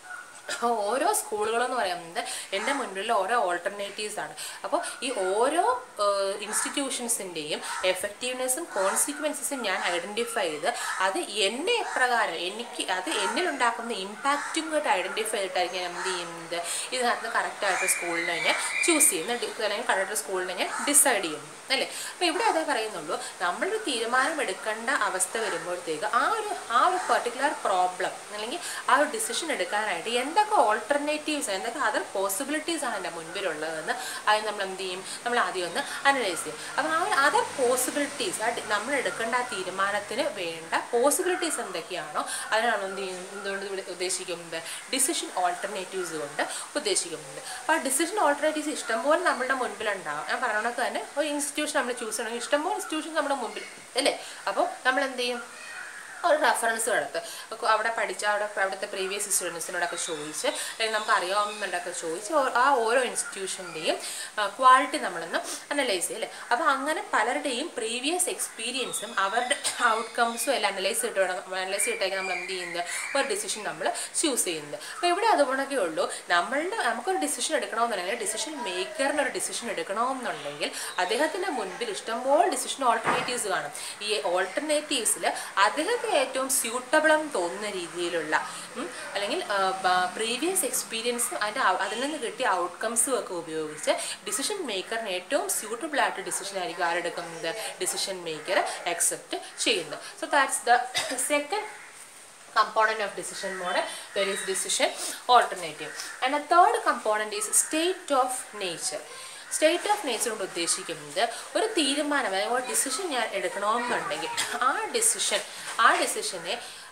Speaker 1: ഓരോ സ്കൂളുകളെന്ന് പറയുന്നത് എൻ്റെ മുൻപിലുള്ള ഓരോ ഓൾട്ടർനേറ്റീവ്സ് ആണ് അപ്പോൾ ഈ ഓരോ ഇൻസ്റ്റിറ്റ്യൂഷൻസിൻ്റെയും എഫക്റ്റീവ്നെസ്സും കോൺസിക്വൻസസും ഞാൻ ഐഡൻറ്റിഫൈ ചെയ്ത് അത് എന്നെ എപ്രകാരം എനിക്ക് അത് എന്നിലുണ്ടാക്കുന്ന ഇമ്പാക്റ്റും കൂടെ ഐഡൻറ്റിഫൈ ചെയ്തിട്ടായിരിക്കും ഞാൻ എന്ത് ചെയ്യുന്നത് ഇതിനകത്ത് കറക്റ്റായിട്ട് സ്കൂളിനെ ഞാൻ ചൂസ് ചെയ്യുന്ന അല്ലെങ്കിൽ കറക്റ്റ് സ്കൂളിനെ ഞാൻ ഡിസൈഡ് ചെയ്യുന്നു അല്ലേ അപ്പോൾ ഇവിടെ അതേ പറയുന്നുള്ളൂ നമ്മളൊരു തീരുമാനം എടുക്കേണ്ട അവസ്ഥ വരുമ്പോഴത്തേക്ക് ആ ഒരു ആ ഒരു പെർട്ടിക്കുലർ പ്രോബ്ലം അല്ലെങ്കിൽ ആ ഒരു ഡിസിഷൻ എടുക്കാനായിട്ട് എന്തൊക്കെ ഓൾട്ടർനേറ്റീവ്സ് എന്തൊക്കെ അതർ പോസിബിലിറ്റീസ് ആണ് എൻ്റെ മുൻപിലുള്ളതെന്ന് അത് നമ്മൾ എന്ത് ചെയ്യും നമ്മൾ ആദ്യം ഒന്ന് അനലൈസ് ചെയ്യും അപ്പോൾ ആ ഒരു അതർ പോസിബിലിറ്റീസ് ആ നമ്മൾ എടുക്കേണ്ട ആ തീരുമാനത്തിന് വേണ്ട പോസിബിലിറ്റീസ് എന്തൊക്കെയാണോ അതിനാണ് എന്ത് ചെയ്യും എന്തുകൊണ്ട് ഇവിടെ ഉദ്ദേശിക്കുന്നത് ഡിസിഷൻ ഓൾട്ടർനേറ്റീവ്സ് കൊണ്ട് ഉദ്ദേശിക്കുന്നത് അപ്പോൾ ആ ഡിസിഷൻ ഓൾട്ടർനേറ്റീവ്സ് ഇഷ്ടംപോലെ നമ്മുടെ മുൻപിലുണ്ടാവും ഞാൻ പറഞ്ഞതൊക്കെ തന്നെ ഒരു ഇൻസ്റ്റിറ്റ്യൂഷൻ നമ്മൾ ചൂസ് ചെയ്യണമെങ്കിൽ ഇഷ്ടംപോലെ ഇൻസ്റ്റിറ്റ്യൂഷൻ നമ്മുടെ മുമ്പിൽ അല്ലേ അപ്പോൾ നമ്മൾ എന്ത് ചെയ്യും ഒരു റെഫറൻസ് എടുത്ത് ഒക്കെ അവിടെ പഠിച്ച അവിടെ അവിടുത്തെ പ്രീവിയസ് സ്റ്റുഡൻസിനോടൊക്കെ ചോദിച്ച് അല്ലെങ്കിൽ നമുക്ക് അറിയാവുന്നതൊക്കെ ചോദിച്ച് ഓ- ആ ഓരോ ഇൻസ്റ്റിറ്റ്യൂഷൻ്റെയും ക്വാളിറ്റി നമ്മളൊന്ന് അനലൈസ് ചെയ്യും അല്ലേ അപ്പോൾ അങ്ങനെ പലരുടെയും പ്രീവിയസ് എക്സ്പീരിയൻസും അവരുടെ ഔട്ട്കംസും എല്ലാം അനലൈസ് ചെയ്തിട്ട് വേണം അനലൈസ് ചെയ്തിട്ടൊക്കെ നമ്മൾ എന്ത് ചെയ്യുന്നത് ഒരു ഡിസിഷൻ നമ്മൾ ചൂസ് ചെയ്യുന്നത് അപ്പോൾ ഇവിടെ അതുകൊണ്ടൊക്കെ ഉള്ളൂ നമ്മളുടെ നമുക്കൊരു ഡിസിഷൻ എടുക്കണമെന്നുണ്ടെങ്കിൽ ഡിസിഷൻ മേക്കറിന് ഒരു ഡിസിഷൻ എടുക്കണമെന്നുണ്ടെങ്കിൽ അദ്ദേഹത്തിൻ്റെ മുൻപിൽ ഇഷ്ടംപോലെ ഡിസിഷൻ ഓൾട്ടർനേറ്റീവ്സ് കാണും ഈ ഓൾട്ടർനേറ്റീവ്സിൽ അദ്ദേഹത്തെ ഏറ്റവും സ്യൂട്ടബിൾ എന്ന് തോന്നുന്ന രീതിയിലുള്ള ഉം, അല്ലെങ്കിൽ പ്രീവിയസ് എക്സ്പീരിയൻസും അതിൻ്റെ ഔ- അതിൽ നിന്ന് കിട്ടിയ ഔട്ട്കംസും ഒക്കെ ഉപയോഗിച്ച് ഡിസിഷൻ മേക്കറിന് ഏറ്റവും സ്യൂട്ടബിൾ ആയിട്ട് ഡിസിഷൻ ആയിരിക്കും ആരെടുക്കുന്നത് ഡിസിഷൻ മേക്കർ അക്സെപ്റ്റ് ചെയ്യുന്നത് so that's the second component of decision model there is decision alternative and a third component is state of nature state of nature കൊണ്ട് ഉദ്ദേശിക്കുന്നത് ഒരു തീരുമാനം അല്ലെങ്കിൽ ഒരു ഡിസിഷൻ ഞാൻ എടുക്കണമെന്നുണ്ടെങ്കിൽ ആ ഡിസിഷൻ ആ ഡിസിഷനെ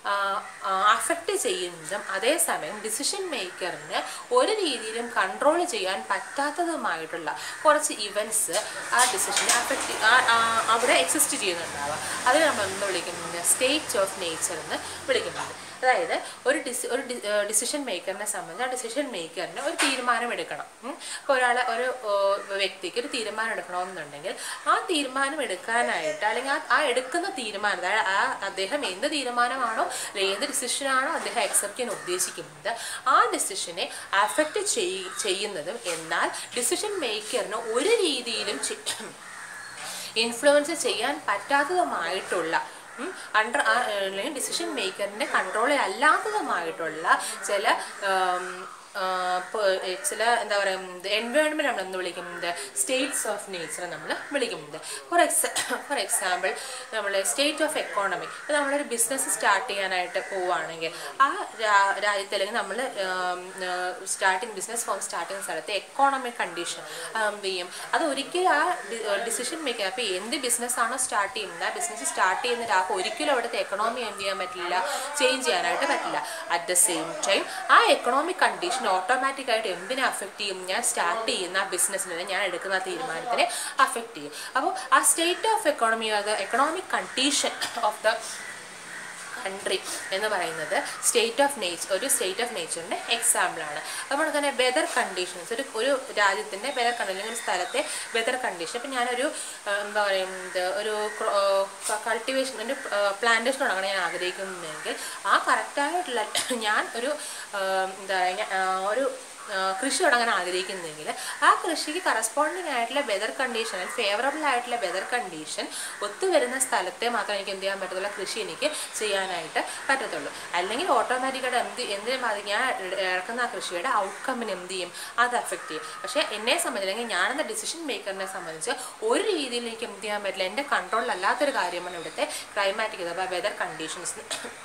Speaker 1: അഫക്റ്റ് ചെയ്യുന്നതും അതേസമയം ഡിസിഷൻ മേക്കറിന് ഒരു രീതിയിലും കൺട്രോൾ ചെയ്യാൻ പറ്റാത്തതുമായിട്ടുള്ള കുറച്ച് ഇവൻറ്റ്സ് ആ ഡിസിഷനെ അഫക്റ്റ് അവിടെ എക്സിസ്റ്റ് ചെയ്യുന്നുണ്ടാവുക അതിനെ നമ്മൾ എന്ത് വിളിക്കുന്നത് സ്റ്റേറ്റ് ഓഫ് നേച്ചർ എന്ന് വിളിക്കുന്നത് അതായത് ഒരു ഡിസി ഒരു ഡിസിഷൻ മേക്കറിനെ സംബന്ധിച്ച് ആ ഡിസിഷൻ മേക്കറിന് ഒരു തീരുമാനം എടുക്കണം ഇപ്പോൾ ഒരാളെ ഒരു ഓ, വ്യക്തിക്ക് ഒരു തീരുമാനം എടുക്കണമെന്നുണ്ടെങ്കിൽ ആ തീരുമാനം എടുക്കാനായിട്ട് അല്ലെങ്കിൽ ആ ആ എടുക്കുന്ന തീരുമാനം അതായത് ആ അദ്ദേഹം എന്ത് തീരുമാനമാണോ അല്ലെങ്കിൽ ഏത് ഡിസിഷനാണോ അദ്ദേഹം അക്സെപ്റ്റ് ചെയ്യാൻ ഉദ്ദേശിക്കുന്നത് ആ ഡിസിഷനെ അഫക്റ്റ് ചെയ്യുന്നതും എന്നാൽ ഡിസിഷൻ മേക്കറിന് ഒരു രീതിയിലും ചെ- ഇൻഫ്ലുവൻസ് ചെയ്യാൻ പറ്റാത്തതുമായിട്ടുള്ള അണ്ടർ അല്ലെങ്കിൽ ഡിസിഷൻ മേക്കറിൻ്റെ കൺട്രോളിൽ അല്ലാത്തതുമായിട്ടുള്ള ചില ഉം, ആ, പ- ചില എന്താ പറയുക എൻവയോൺമെൻറ്റ് നമ്മൾ എന്ന് വിളിക്കുന്നത് സ്റ്റേറ്റ്സ് ഓഫ് നേച്ചർ നമ്മൾ വിളിക്കുന്നത് ഫോർ എക്സാ ഫോർ എക്സാമ്പിൾ നമ്മൾ സ്റ്റേറ്റ് ഓഫ് എക്കോണമി ഇപ്പോൾ നമ്മളൊരു ബിസിനസ് സ്റ്റാർട്ട് ചെയ്യാനായിട്ട് പോവുകയാണെങ്കിൽ ആ രാ- രാജ്യത്ത് അല്ലെങ്കിൽ നമ്മൾ സ്റ്റാർട്ടിങ് ബിസിനസ് ഫോം സ്റ്റാർട്ട് ചെയ്യുന്ന സ്ഥലത്തെ എക്കോണമിക് കണ്ടീഷൻ എന്ത് ചെയ്യും അത് ഒരിക്കലും ആ ഡിസിഷൻ മേക്കിംഗ് അപ്പോൾ എന്ത് ബിസിനസ് ആണോ സ്റ്റാർട്ട് ചെയ്യുന്നത് ആ ബിസിനസ് സ്റ്റാർട്ട് ചെയ്യുന്ന ഒരാൾക്ക് ഒരിക്കലും അവിടുത്തെ എക്കണോമി എന്ത് ചെയ്യാൻ പറ്റില്ല ചേഞ്ച് ചെയ്യാനായിട്ട് പറ്റില്ല അറ്റ് ദ സെയിം ടൈം ആ എക്കണോമിക് കണ്ടീഷൻ ഓട്ടോമാറ്റിക്കായിട്ട് എന്തിനെ അഫക്റ്റ് ചെയ്യും ഞാൻ സ്റ്റാർട്ട് ചെയ്യുന്ന ആ ബിസിനസ്സിനെ ഞാൻ എടുക്കുന്ന ആ തീരുമാനത്തിനെ അഫക്റ്റ് ചെയ്യും അപ്പോൾ ആ സ്റ്റേറ്റ് ഓഫ് എക്കോണമി അത് economic condition of the country എന്ന് പറയുന്നത് സ്റ്റേറ്റ് ഓഫ് നേച്ചർ ഒരു സ്റ്റേറ്റ് ഓഫ് നേച്ചറിൻ്റെ എക്സാമ്പിളാണ് അതുപോലെ തന്നെ വെതർ കണ്ടീഷൻസ് ഒരു ഒരു രാജ്യത്തിൻ്റെ വെതർ കണ്ടീഷൻ അല്ലെങ്കിൽ ഒരു സ്ഥലത്തെ വെതർ കണ്ടീഷൻ ഇപ്പം ഞാനൊരു ആ, എന്താ പറയുന്നത് ഒരു കൾട്ടിവേഷൻ ഒരു പ്ലാന്റേഷൻ തുടങ്ങണം ഞാൻ ആഗ്രഹിക്കുന്നെങ്കിൽ ആ കറക്റ്റായിട്ടുള്ള ഞാൻ ഒരു ആ, എന്താ പറയുക ഒരു ആ, കൃഷി തുടങ്ങാൻ ആഗ്രഹിക്കുന്നെങ്കിൽ ആ കൃഷിക്ക് കറസ്പോണ്ടിങ് ആയിട്ടുള്ള വെതർ കണ്ടീഷൻ ഫേവറബിൾ ആയിട്ടുള്ള വെതർ കണ്ടീഷൻ ഒത്തുവരുന്ന സ്ഥലത്തെ മാത്രമേ എനിക്ക് എന്ത് ചെയ്യാൻ പറ്റത്തുള്ളൂ കൃഷി എനിക്ക് ചെയ്യാനായിട്ട് പറ്റത്തുള്ളൂ അല്ലെങ്കിൽ ഓട്ടോമാറ്റിക്കായിട്ട് എന്ത് എന്തിനു ബാധിക്കും ഞാൻ ഇറക്കുന്ന ആ കൃഷിയുടെ ഔട്ട്കമ്മിന് എന്ത് ചെയ്യും അത് അഫക്റ്റ് ചെയ്യും പക്ഷേ എന്നെ സംബന്ധിച്ച് അല്ലെങ്കിൽ ഞാനെന്ന ഡിസിഷൻ മേക്കറിനെ സംബന്ധിച്ച് ഒരു രീതിയിൽ എനിക്ക് എന്ത് ചെയ്യാൻ പറ്റില്ല എൻ്റെ കൺട്രോളിലല്ലാത്തൊരു കാര്യമാണ് ഇവിടുത്തെ ക്ലൈമാറ്റിക് അഥവാ വെതർ കണ്ടീഷൻസ്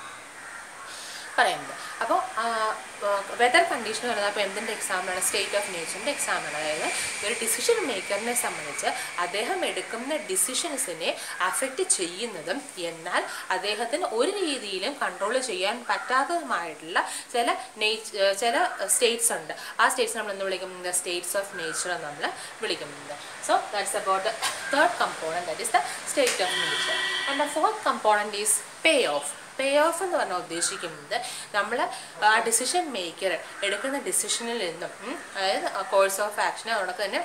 Speaker 1: പറയുന്നത് അപ്പോൾ വെതർ കണ്ടീഷൻ എന്ന് പറയുന്നത് അപ്പോൾ എന്തിൻ്റെ എക്സാമ്പിളാണ് സ്റ്റേറ്റ് ഓഫ് നേച്ചറിൻ്റെ എക്സാമ്പിൾ അതായത് ഒരു ഡിസിഷൻ മേക്കറിനെ സംബന്ധിച്ച് അദ്ദേഹം എടുക്കുന്ന ഡിസിഷൻസിനെ അഫക്റ്റ് ചെയ്യുന്നതും എന്നാൽ അദ്ദേഹത്തിന് ഒരു രീതിയിലും കൺട്രോൾ ചെയ്യാൻ പറ്റാത്തതുമായിട്ടുള്ള ചില നേച്ച് ചില സ്റ്റേറ്റ്സ് ഉണ്ട് ആ സ്റ്റേറ്റ്സ് നമ്മൾ എന്ന് വിളിക്കുന്നത് സ്റ്റേറ്റ്സ് ഓഫ് നേച്ചർ എന്ന് നമ്മൾ വിളിക്കുന്നത് so that's about the third component that is the state of nature and the fourth component is pay off pay off എന്ന് പറഞ്ഞാൽ ഉദ്ദേശിക്കുന്നത് നമ്മൾ ആ ഡിസിഷൻ മേക്കർ എടുക്കുന്ന ഡിസിഷനിൽ നിന്നും ഉം, അതായത് കോഴ്സ് ഓഫ് ആക്ഷൻ അതുകൊണ്ട് തന്നെ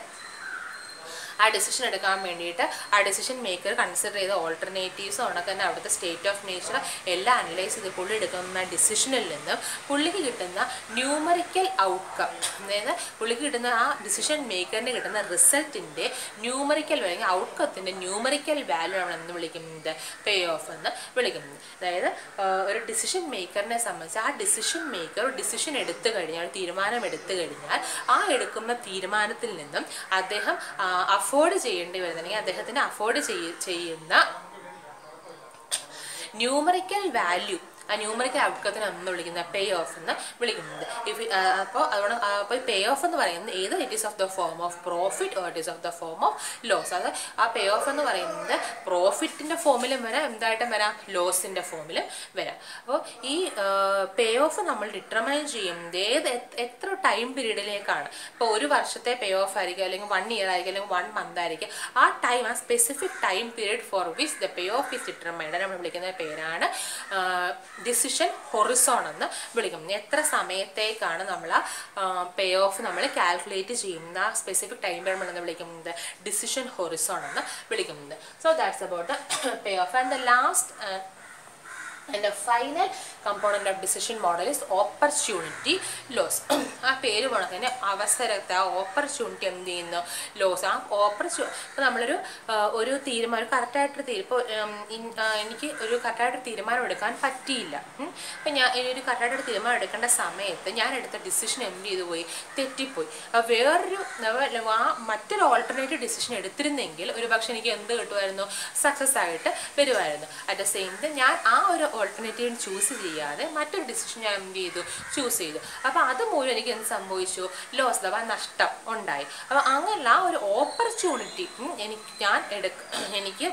Speaker 1: ആ ഡിസിഷൻ എടുക്കാൻ വേണ്ടിയിട്ട് ആ ഡിസിഷൻ മേക്കർ കൺസിഡർ ചെയ്ത ഓൾട്ടർനേറ്റീവ്സ് അതുകൊണ്ട് തന്നെ അവിടുത്തെ സ്റ്റേറ്റ് ഓഫ് നേച്ചർ എല്ലാം അനലൈസ് ചെയ്ത് പുള്ളി എടുക്കുന്ന ഡിസിഷനിൽ നിന്നും പുള്ളിക്ക് കിട്ടുന്ന ന്യൂമറിക്കൽ ഔട്ട്കം അതായത് പുള്ളിക്ക് കിട്ടുന്ന ആ ഡിസിഷൻ മേക്കറിന് കിട്ടുന്ന റിസൾട്ടിൻ്റെ ന്യൂമറിക്കൽ അല്ലെങ്കിൽ ഔട്ട്കത്തിൻ്റെ ന്യൂമറിക്കൽ വാല്യൂ നമ്മൾ എന്ന് വിളിക്കുന്നത് പേ ഓഫ് എന്ന് വിളിക്കുന്നത് അതായത് ആ, ഒരു ഡിസിഷൻ മേക്കറിനെ സംബന്ധിച്ച് ആ ഡിസിഷൻ മേക്കർ ഒരു ഡിസിഷൻ എടുത്തു കഴിഞ്ഞാൽ ഒരു തീരുമാനം എടുത്തു കഴിഞ്ഞാൽ ആ എടുക്കുന്ന തീരുമാനത്തിൽ നിന്നും അദ്ദേഹം അഫോർഡ് ചെയ്യേണ്ടി വരുന്ന അല്ലെങ്കിൽ അദ്ദേഹത്തിന് അഫോർഡ് ചെയ്യുന്ന ന്യൂമറിക്കൽ വാല്യൂ ആ ന്യൂമറിക്കൽ ഔട്ട്കത്തിനെ നമ്മൾ വിളിക്കുന്ന പേ ഓഫ് എന്ന് വിളിക്കുന്നത് ഇഫ് അപ്പോൾ അതുകൊണ്ട് അപ്പോൾ പേ ഓഫ് എന്ന് പറയുന്നത് ഏത് it is of the form of profit or it is of the form of loss അത് ആ പേ ഓഫ് എന്ന് പറയുന്നത് പ്രോഫിറ്റിൻ്റെ ഫോമിലും വരാം എന്തായിട്ടും വരാം ലോസിൻ്റെ ഫോമിലും വരാം അപ്പോൾ ഈ പേ ഓഫ് നമ്മൾ ഡിറ്റർമൈൻ ചെയ്യുന്നത് ഏത് എത്ര- എത്ര ടൈം പീരീഡിലേക്കാണ് ഇപ്പോൾ ഒരു വർഷത്തെ പേ ഓഫ് ആയിരിക്കും അല്ലെങ്കിൽ വൺ ഇയർ ആയിരിക്കും അല്ലെങ്കിൽ വൺ മന്ത് ആയിരിക്കും ആ ടൈം ആ specific time period for which the pay off is determined നമ്മൾ വിളിക്കുന്ന പേരാണ് ഡിസിഷൻ ഹൊറിസോൺ എന്ന് വിളിക്കുന്നത് എത്ര സമയത്തേക്കാണ് നമ്മൾ ആ പേ ഓഫ് നമ്മൾ കാൽക്കുലേറ്റ് ചെയ്യുന്ന സ്പെസിഫിക് ടൈം പീരീഡ് എന്ന് വിളിക്കുന്നത് ഡിസിഷൻ ഹൊറിസോൺ എന്ന് വിളിക്കുന്നത് so that's about pay of and the last And the final component of decision model is opportunity loss. ആ പേര് പോലെ തന്നെ അവസരത്തെ ആ ഓപ്പർച്യൂണിറ്റി എന്ത് ചെയ്യുന്നു ലോസ് ആ ഓപ്പർച്യൂ ഇപ്പോൾ നമ്മളൊരു ആ, ഒരു തീരുമാനം കറക്റ്റായിട്ടൊരു തീരുമാനം ഇപ്പോൾ എനിക്ക് ഒരു കറക്റ്റായിട്ട് തീരുമാനം എടുക്കാൻ പറ്റിയില്ല ഉം. അപ്പോൾ ഞാൻ ഈ ഒരു കറക്റ്റായിട്ട് തീരുമാനം എടുക്കേണ്ട സമയത്ത് ഞാൻ എടുത്ത ഡിസിഷൻ എന്ത് ചെയ്തു പോയി തെറ്റിപ്പോയി അപ്പോൾ വേറൊരു നവ- ആ മറ്റൊരു ഓൾട്ടർനേറ്റീവ് ഡിസിഷൻ എടുത്തിരുന്നെങ്കിൽ ഒരു പക്ഷേ എനിക്ക് എന്ത് കിട്ടുമായിരുന്നു സക്സസ് ആയിട്ട് വരുമായിരുന്നു അറ്റ് ദ സെയിം ടൈം ഞാൻ ആ ഒരു ഓൾട്ടർനേറ്റീവ് ചൂസ് ചെയ്യാതെ മറ്റൊരു ഡിസിഷൻ ഞാൻ എന്ത് ചെയ്തു ചൂസ് ചെയ്തു അപ്പോൾ അത് മൂലം എനിക്ക് എന്ത് സംഭവിച്ചു ലോസ് അഥവാ നഷ്ടം ഉണ്ടായി അപ്പോൾ അങ്ങനെയുള്ള ആ ഒരു ഓപ്പർച്യൂണിറ്റി എനിക്ക് ഞാൻ എടുക്ക എനിക്ക്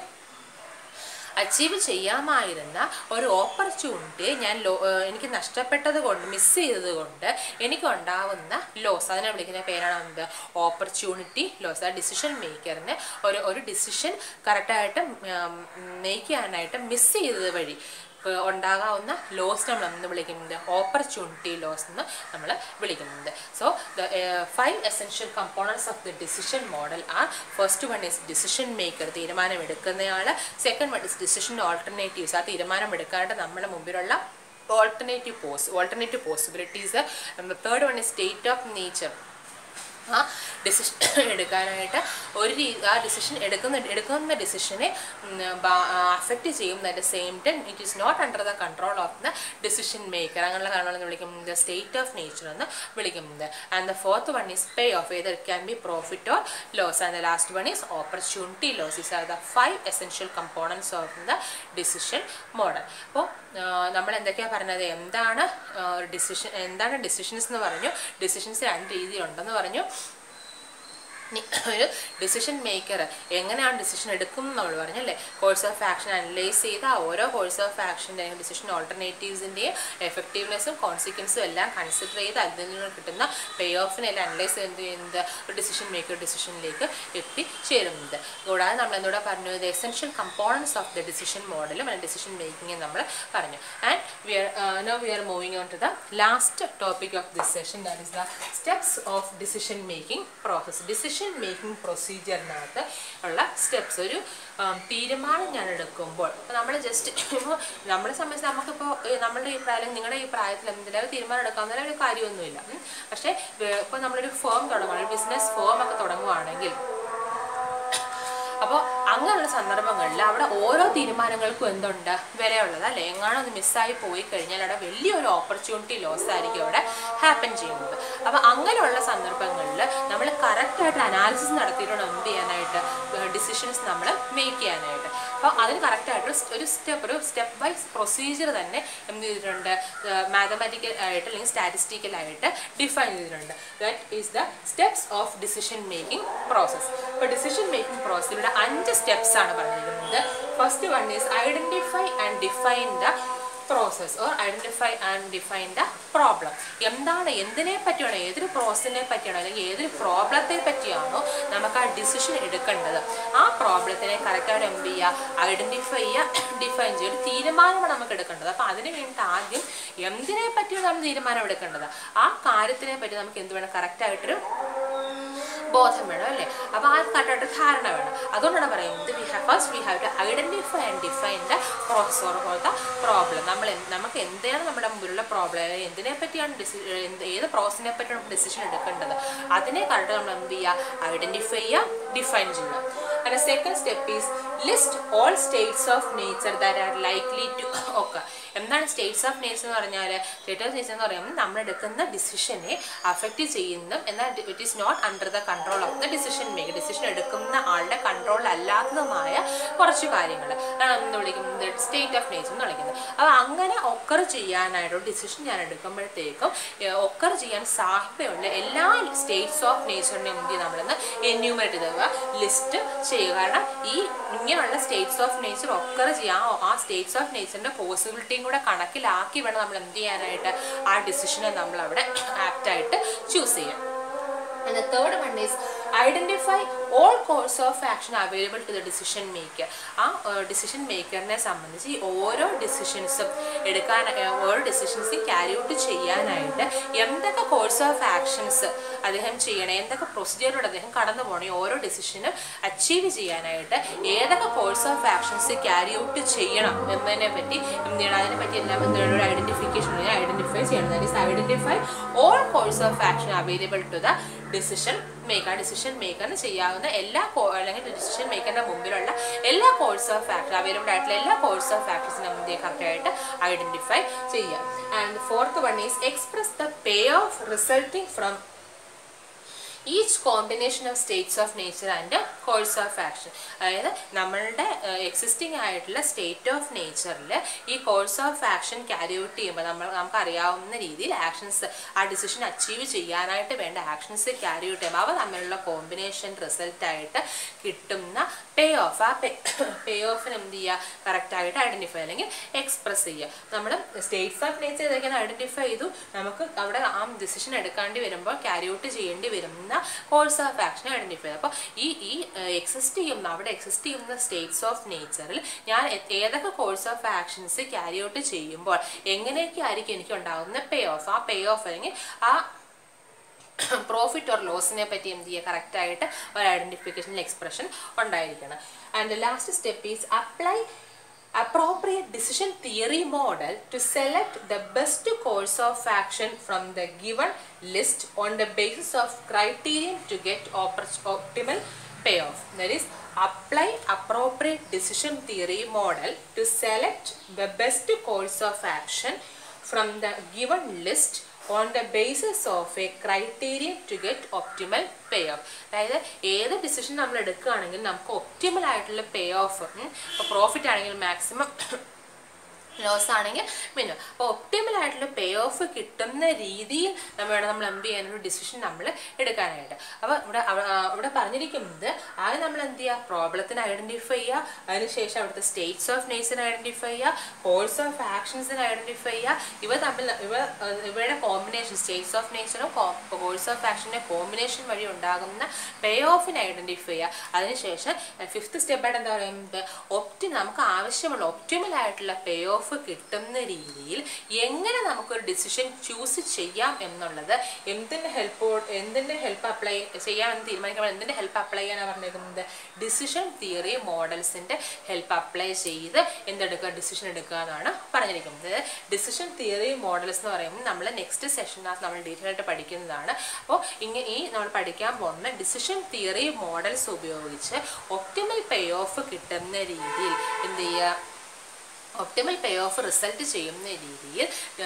Speaker 1: അച്ചീവ് ചെയ്യാമായിരുന്ന ഒരു ഓപ്പർച്യൂണിറ്റി ഞാൻ ലോ ഏഹ് എനിക്ക് നഷ്ടപ്പെട്ടത് കൊണ്ട് മിസ് ചെയ്തത് കൊണ്ട് എനിക്കുണ്ടാവുന്ന ലോസ് അതിനെ വിളിക്കുന്ന പേരാണ് എന്ത് ഓപ്പർച്യൂണിറ്റി ലോസ് ആ ഡിസിഷൻ മേക്കറിന് ഒരു ഒരു ഡിസിഷൻ കറക്റ്റായിട്ട് മേക്ക് ചെയ്യാനായിട്ട് മിസ് ചെയ്തത് വഴി ഏഹ് ഉണ്ടാകാവുന്ന ലോസ് നമ്മൾ എന്ന് വിളിക്കുന്നത് ഓപ്പർച്യൂണിറ്റി ലോസ് എന്ന് നമ്മൾ വിളിക്കുന്നത് so the five essential components of the decision model are first one is decision maker തീരുമാനം എടുക്കുന്നയാൾ second one is decision alternatives ആ തീരുമാനം എടുക്കാനായിട്ട് നമ്മുടെ മുമ്പിലുള്ള ഓൾട്ടർനേറ്റീവ് പോസ് alternative possibilities third one is state of nature ആ ഡിസിഷൻ എടുക്കാനായിട്ട് ഒരു രീ ആ ഡിസിഷൻ എടുക്കുന്ന എടുക്കുന്ന ഡിസിഷനെ അഫക്റ്റ് ചെയ്യും at the same time it is not under the control of the decision maker അങ്ങനെയുള്ള കാരണങ്ങളെന്ന് വിളിക്കുന്നത് സ്റ്റേറ്റ് ഓഫ് നേച്ചർ എന്ന് വിളിക്കുന്നത് and the fourth one is pay payoff either can be profit or loss and the last one is opportunity loss is are the five essential components of the decision model അപ്പോൾ നമ്മൾ എന്തൊക്കെയാണ് പറഞ്ഞത് എന്താണ് ഡിസിഷൻ എന്താണ് ഡിസിഷൻസ് എന്ന് പറഞ്ഞു ഡിസിഷൻസ് രണ്ട് രീതിയിലുണ്ടെന്ന് പറഞ്ഞു ഇനി ഒരു ഡിസിഷൻ മേക്കർ എങ്ങനെയാണ് ഡിസിഷൻ എടുക്കും എന്ന് നമ്മൾ പറഞ്ഞു അല്ലേ കോഴ്സ് ഓഫ് ആക്ഷൻ അനലൈസ് ചെയ്ത് ആ ഓരോ കോഴ്സ് ഓഫ് ആക്ഷൻ്റെ ഡിസിഷൻ ഓൾട്ടർനേറ്റീവ്സിൻ്റെയും എഫക്റ്റീവ്നെസ്സും കോൺസിക്വൻസും എല്ലാം കൺസിഡർ ചെയ്ത് അതിൽ നിന്ന് കിട്ടുന്ന പേ ഓഫിനെല്ലാം അനലൈസ് ചെയ്ത് ചെയ്യുന്നത് ഒരു ഡിസിഷൻ മേക്കർ ഡിസിഷനിലേക്ക് എത്തിച്ചേരുന്നത് കൂടാതെ നമ്മൾ എന്തുകൂടെ പറഞ്ഞു ഇത് essential components of the decision മോഡലും അല്ലെങ്കിൽ ഡിസിഷൻ മേക്കിങ്ങും നമ്മൾ പറഞ്ഞു and we are no we are moving on to the last topic of this session that is the steps of decision making process decision making പ്രൊസീജിയറിനകത്ത് ഉള്ള സ്റ്റെപ്സ് ഒരു ഉം, തീരുമാനം ഞാൻ എടുക്കുമ്പോൾ അപ്പോൾ നമ്മൾ ജസ്റ്റ് ഇപ്പോൾ നമ്മളെ സംബന്ധിച്ച് നമുക്കിപ്പോൾ ഏ, നമ്മളുടെ ഈ പ്രായം നിങ്ങളുടെ ഈ പ്രായത്തിൽ എന്തെങ്കിലും തീരുമാനം എടുക്കാവുന്ന ഒരു കാര്യമൊന്നുമില്ല ഉം. പക്ഷേ ഇപ്പോൾ നമ്മളൊരു ഫേം തുടങ്ങുകയാണ് ഒരു ബിസിനസ് ഫേം ഒക്കെ തുടങ്ങുവാണെങ്കിൽ അപ്പോൾ അങ്ങനെയുള്ള സന്ദർഭങ്ങളിൽ അവിടെ ഓരോ തീരുമാനങ്ങൾക്കും എന്തുണ്ട് വിലയുള്ളത് അല്ലേ എങ്ങാനും ഒന്ന് മിസ്സായി പോയി കഴിഞ്ഞാൽ അവിടെ വലിയൊരു ഓപ്പർച്യൂണിറ്റി ലോസ് ആയിരിക്കും അവിടെ ഹാപ്പൻ ചെയ്യുന്നത് അപ്പോൾ അങ്ങനെയുള്ള സന്ദർഭങ്ങളിൽ നമ്മൾ കറക്റ്റായിട്ട് അനാലിസിസ് നടത്തിയിട്ടുണ്ട് എന്ത് ചെയ്യാനായിട്ട് ഡിസിഷൻസ് നമ്മൾ മേക്ക് ചെയ്യാനായിട്ട് അപ്പോൾ അതിന് കറക്റ്റായിട്ട് ഒരു സ്റ്റെപ്പ് ഒരു സ്റ്റെപ്പ് വൈസ് പ്രൊസീജിയർ തന്നെ എന്ത് ചെയ്തിട്ടുണ്ട് മാത്തമാറ്റിക്കൽ ആയിട്ട് അല്ലെങ്കിൽ സ്റ്റാറ്റിസ്റ്റിക്കൽ ആയിട്ട് ഡിഫൈൻ ചെയ്തിട്ടുണ്ട് that is the steps of decision making process ഇപ്പോൾ ഡിസിഷൻ മേക്കിംഗ് പ്രോസസ്സിലൂടെ അഞ്ച് സ്റ്റെപ്സ് ആണ് പറഞ്ഞിരിക്കുന്നത് first one is identify and define the process or identify and define the problem എന്താണ് എന്തിനെ പറ്റിയാണോ ഏതൊരു പ്രോസസ്സിനെ പറ്റിയാണോ അല്ലെങ്കിൽ ഏതൊരു പ്രോബ്ലത്തെ പറ്റിയാണോ നമുക്ക് ആ ഡിസിഷൻ എടുക്കേണ്ടത് ആ പ്രോബ്ലത്തിനെ കറക്റ്റായിട്ട് എന്ത് ചെയ്യുക ഐഡന്റിഫൈ ചെയ്യുക ഡിഫൈൻ ചെയ്യുക ഒരു തീരുമാനമാണ് നമുക്ക് എടുക്കേണ്ടത് അപ്പോൾ അതിന് വേണ്ടിയിട്ട് ആദ്യം എന്തിനെ പറ്റിയാണ് നമ്മൾ തീരുമാനം എടുക്കേണ്ടത് ആ കാര്യത്തിനെ പറ്റി നമുക്ക് എന്ത് വേണം കറക്റ്റായിട്ടൊരു ബോധം വേണം അല്ലേ അപ്പോൾ ആ കറക്റ്റായിട്ട് ധാരണ വേണം അതുകൊണ്ടാണ് പറയുന്നത് we have first we have to identify and define the process or പോലത്തെ പ്രോബ്ലം നമ്മൾ എന്ത്- നമുക്ക് എന്താണ് നമ്മുടെ മുമ്പിലുള്ള പ്രോബ്ലം എന്തിനെ പറ്റിയാണ് ഡിസി എന്ത് ഏത് പ്രോസസ്സിനെ പറ്റിയാണ് നമ്മൾ ഡിസിഷൻ എടുക്കേണ്ടത് അതിനെ കറക്റ്റ് നമ്മൾ എന്ത് ചെയ്യുക ഐഡന്റിഫൈ ചെയ്യുക ഡിഫൈൻ ചെയ്യുക And the second step is list all states of nature that are likely to occur. എന്താണ് സ്റ്റേറ്റ്സ് ഓഫ് നേച്ചർ എന്ന് പറഞ്ഞാൽ സ്റ്റേറ്റ് ഓഫ് നേച്ചർ എന്ന് പറയുമ്പോൾ നമ്മൾ എടുക്കുന്ന ഡിസിഷനെ അഫക്റ്റ് ചെയ്യുന്ന എന്നാൽ it is not under the control of the decision make decision എടുക്കുന്ന ആളുടെ കൺട്രോൾ അല്ലാത്തതുമായ കുറച്ച് കാര്യങ്ങൾ അതാണ് നമ്മൾ വിളിക്കുന്നത് സ്റ്റേറ്റ് ഓഫ് നേച്ചർ എന്ന് വിളിക്കുന്നത് അപ്പോൾ അങ്ങനെ ഒക്കർ ചെയ്യാനായിട്ട് ഡിസിഷൻ ഞാൻ എടുക്കുമ്പോഴത്തേക്കും ഒക്കർ ചെയ്യാൻ സാധ്യതയുള്ള എല്ലാ സ്റ്റേറ്റ്സ് ഓഫ് നേച്ചറിനെ മുമ്പിൽ നമ്മളൊന്ന് എന്യൂമറേറ്റ് ചെയ്തുക ലിസ്റ്റ് ചെയ്യുക കാരണം ഈ ഇങ്ങനെയുള്ള സ്റ്റേറ്റ്സ് ഓഫ് നേച്ചർ ഒക്കർ ചെയ്യാൻ ആ സ്റ്റേറ്റ്സ് ഓഫ് നേച്ചറിൻ്റെ പോസിബിലിറ്റിയും കൂടെ കണക്കിലാക്കി വേണം നമ്മൾ എന്ത് ചെയ്യാനായിട്ട് ആ ഡിസിഷനെ നമ്മൾ അവിടെ ആപ്റ്റായിട്ട് ചൂസ് ചെയ്യാം And the third one is identify all course of action available to the decision maker. ആ ഡിസിഷൻ മേക്കറിനെ സംബന്ധിച്ച് ഈ ഓരോ ഡിസിഷൻസും എടുക്കാൻ ഏർ, ഓരോ ഡിസിഷൻസും ക്യാരി ഔട്ട് ചെയ്യാനായിട്ട് എന്തൊക്കെ കോഴ്സ് ഓഫ് ആക്ഷൻസ് അദ്ദേഹം ചെയ്യണം എന്തൊക്കെ പ്രൊസീജിയറിലൂടെ അദ്ദേഹം കടന്നു പോകണം ഈ ഓരോ ഡിസിഷനും അച്ചീവ് ചെയ്യാനായിട്ട് ഏതൊക്കെ course of actions carry out ചെയ്യണം എന്നതിനെ പറ്റി എന്ത് ചെയ്യണം അതിനെ പറ്റി എല്ലാം എന്താണ് ഒരു ഐഡന്റിഫിക്കേഷൻ ഐഡന്റിഫൈ ചെയ്യണം that is identify all course of action available to the decision maker decision മേക്കറിന് ചെയ്യാവുന്ന എല്ലാ കോ- അല്ലെങ്കിൽ ഡിസിഷൻ മേക്കറിന്റെ മുമ്പിലുള്ള എല്ലാ കോഴ്സ് ഓഫ് ആക്ഷൻ അവൈലബിൾ ആയിട്ടുള്ള എല്ലാ കോഴ്സ് ഓഫ് ആക്ഷൻസിനെ മുമ്പേ കറക്റ്റായിട്ട് ഐഡന്റിഫൈ ചെയ്യുക and fourth one is express the pay payoff resulting from each combination of states of nature and course of action അതായത് നമ്മളുടെ എക്സിസ്റ്റിംഗ് ആയിട്ടുള്ള സ്റ്റേറ്റ് ഓഫ് നേച്ചറിൽ ഈ course of action carry out ചെയ്യുമ്പോൾ നമ്മൾ നമുക്ക് അറിയാവുന്ന രീതിയിൽ ആക്ഷൻസ് ആ ഡിസിഷൻ അച്ചീവ് ചെയ്യാനായിട്ട് വേണ്ട ആക്ഷൻസ് ക്യാരി ഔട്ട് ചെയ്യുമ്പോൾ അവ തമ്മിലുള്ള കോമ്പിനേഷൻ റിസൾട്ടായിട്ട് കിട്ടുന്ന പേ ഓഫ് ആ പേ പേ ഓഫിന് എന്ത് ചെയ്യുക കറക്റ്റായിട്ട് ഐഡൻറ്റിഫൈ അല്ലെങ്കിൽ എക്സ്പ്രസ് ചെയ്യുക നമ്മൾ സ്റ്റേറ്റ്സ് ഓഫ് നേച്ചർ ഇതൊക്കെ ഐഡൻറ്റിഫൈ ചെയ്തു നമുക്ക് അവിടെ ആ ഡിസിഷൻ എടുക്കേണ്ടി വരുമ്പോൾ ക്യാരി ഔട്ട് ചെയ്യേണ്ടി വരുന്ന കോഴ്സ് ഓഫ് ആക്ഷൻ ഐഡൻറ്റിഫൈ ചെയ്യുക അപ്പോൾ ഈ ഈ എക്സിസ്റ്റ് ചെയ്യുന്ന അവിടെ എക്സിസ്റ്റ് ചെയ്യുന്ന സ്റ്റേറ്റ്സ് ഓഫ് നേച്ചറിൽ ഞാൻ എ- ഏതൊക്കെ course of actions carry out ചെയ്യുമ്പോൾ എങ്ങനെയൊക്കെ ആയിരിക്കും എനിക്ക് ഉണ്ടാകുന്ന പേ ഓഫ് ആ പേ ഓഫ് അല്ലെങ്കിൽ ആ പ്രോഫിറ്റ് ഓർ ലോസിനെ പറ്റി എന്ത് ചെയ്യുക കറക്റ്റായിട്ട് ഒരു ഐഡൻറ്റിഫിക്കേഷൻ എക്സ്പ്രഷൻ ഉണ്ടായിരിക്കണം and last step is apply appropriate decision theory model to select the best course of action from the given list on the basis of criterion to get oppor- optimal payoff that is apply appropriate decision theory model to select the best course of action from the given list on the basis of a criterion to get optimal payoff അതായത് ഏത് ഡിസിഷൻ നമ്മൾ എടുക്കുകയാണെങ്കിൽ നമുക്ക് ഒപ്റ്റിമൽ ആയിട്ടുള്ള പേ ഓഫ് ഇപ്പോൾ പ്രോഫിറ്റ് ആണെങ്കിൽ മാക്സിമം ലോസ് ആണെങ്കിൽ മിനിമം അപ്പോൾ ഒപ്റ്റിമൽ ആയിട്ടുള്ള പേ ഓഫ് കിട്ടുന്ന രീതിയിൽ നമ്മൾ നമ്മൾ എന്ത് ചെയ്യാനൊരു ഡിസിഷൻ നമ്മൾ എടുക്കാനായിട്ട് അപ്പോൾ ഇവിടെ അവ- ആ, ഇവിടെ പറഞ്ഞിരിക്കുന്നത് ആദ്യം നമ്മൾ എന്ത് ചെയ്യുക പ്രോബ്ലത്തിന് ഐഡൻറ്റിഫൈ ചെയ്യുക അതിനുശേഷം അവിടുത്തെ സ്റ്റേറ്റ്സ് ഓഫ് നേച്ചറിനെ ഐഡൻറ്റിഫൈ ചെയ്യുക കോഴ്സ് ഓഫ് ആക്ഷൻസിനെ ഐഡൻറ്റിഫൈ ചെയ്യുക ഇവ തമ്മിൽ ഇവ ആ, ഇവയുടെ കോമ്പിനേഷൻ സ്റ്റേറ്റ്സ് ഓഫ് നേച്ചറും കോഴ്സ് ഓഫ് ആക്ഷൻ്റെ കോമ്പിനേഷൻ വഴി ഉണ്ടാകുന്ന പേ ഓഫിനെ ഐഡൻറ്റിഫൈ ചെയ്യുക അതിനുശേഷം ഫിഫ്ത്ത് സ്റ്റെപ്പായിട്ട് എന്താ പറയുന്നത് ഒപ്റ്റി നമുക്ക് ആവശ്യമുള്ള ഒപ്റ്റിമൽ ആയിട്ടുള്ള പേ ഓഫ് കിട്ടുന്ന രീതിയിൽ എങ്ങനെ നമുക്കൊരു ഡിസിഷൻ ചൂസ് ചെയ്യാം എന്നുള്ളത് എന്തിൻ്റെ ഹെൽപ്പ് എന്തിൻ്റെ ഹെൽപ്പ് അപ്ലൈ ചെയ്യാമെന്ന് തീരുമാനിക്കുമ്പോൾ എന്തിൻ്റെ ഹെൽപ്പ് അപ്ലൈ ചെയ്യാനാണ് പറഞ്ഞിരിക്കുന്നത് ഡിസിഷൻ തിയറി മോഡൽസിൻ്റെ ഹെൽപ്പ് അപ്ലൈ ചെയ്ത് എന്തെടുക്കുക ഡിസിഷൻ എടുക്കുക എന്നാണ് പറഞ്ഞിരിക്കുന്നത് ഡിസിഷൻ തിയറി മോഡൽസ് എന്ന് പറയുമ്പോൾ നമ്മൾ നെക്സ്റ്റ് സെഷനകത്ത് നമ്മൾ ഡീറ്റെയിൽ ആയിട്ട് പഠിക്കുന്നതാണ് അപ്പോൾ ഇങ്ങനെ ഈ നമ്മൾ പഠിക്കാൻ പോകുന്ന ഡിസിഷൻ തിയറി മോഡൽസ് ഉപയോഗിച്ച് ഒപ്റ്റിമൽ പേ ഓഫ് കിട്ടുന്ന രീതിയിൽ എന്ത് ചെയ്യുക ഒപ്റ്റിമൽ പേ ഓഫ് റിസൾട്ട് ചെയ്യുന്ന രീതിയിൽ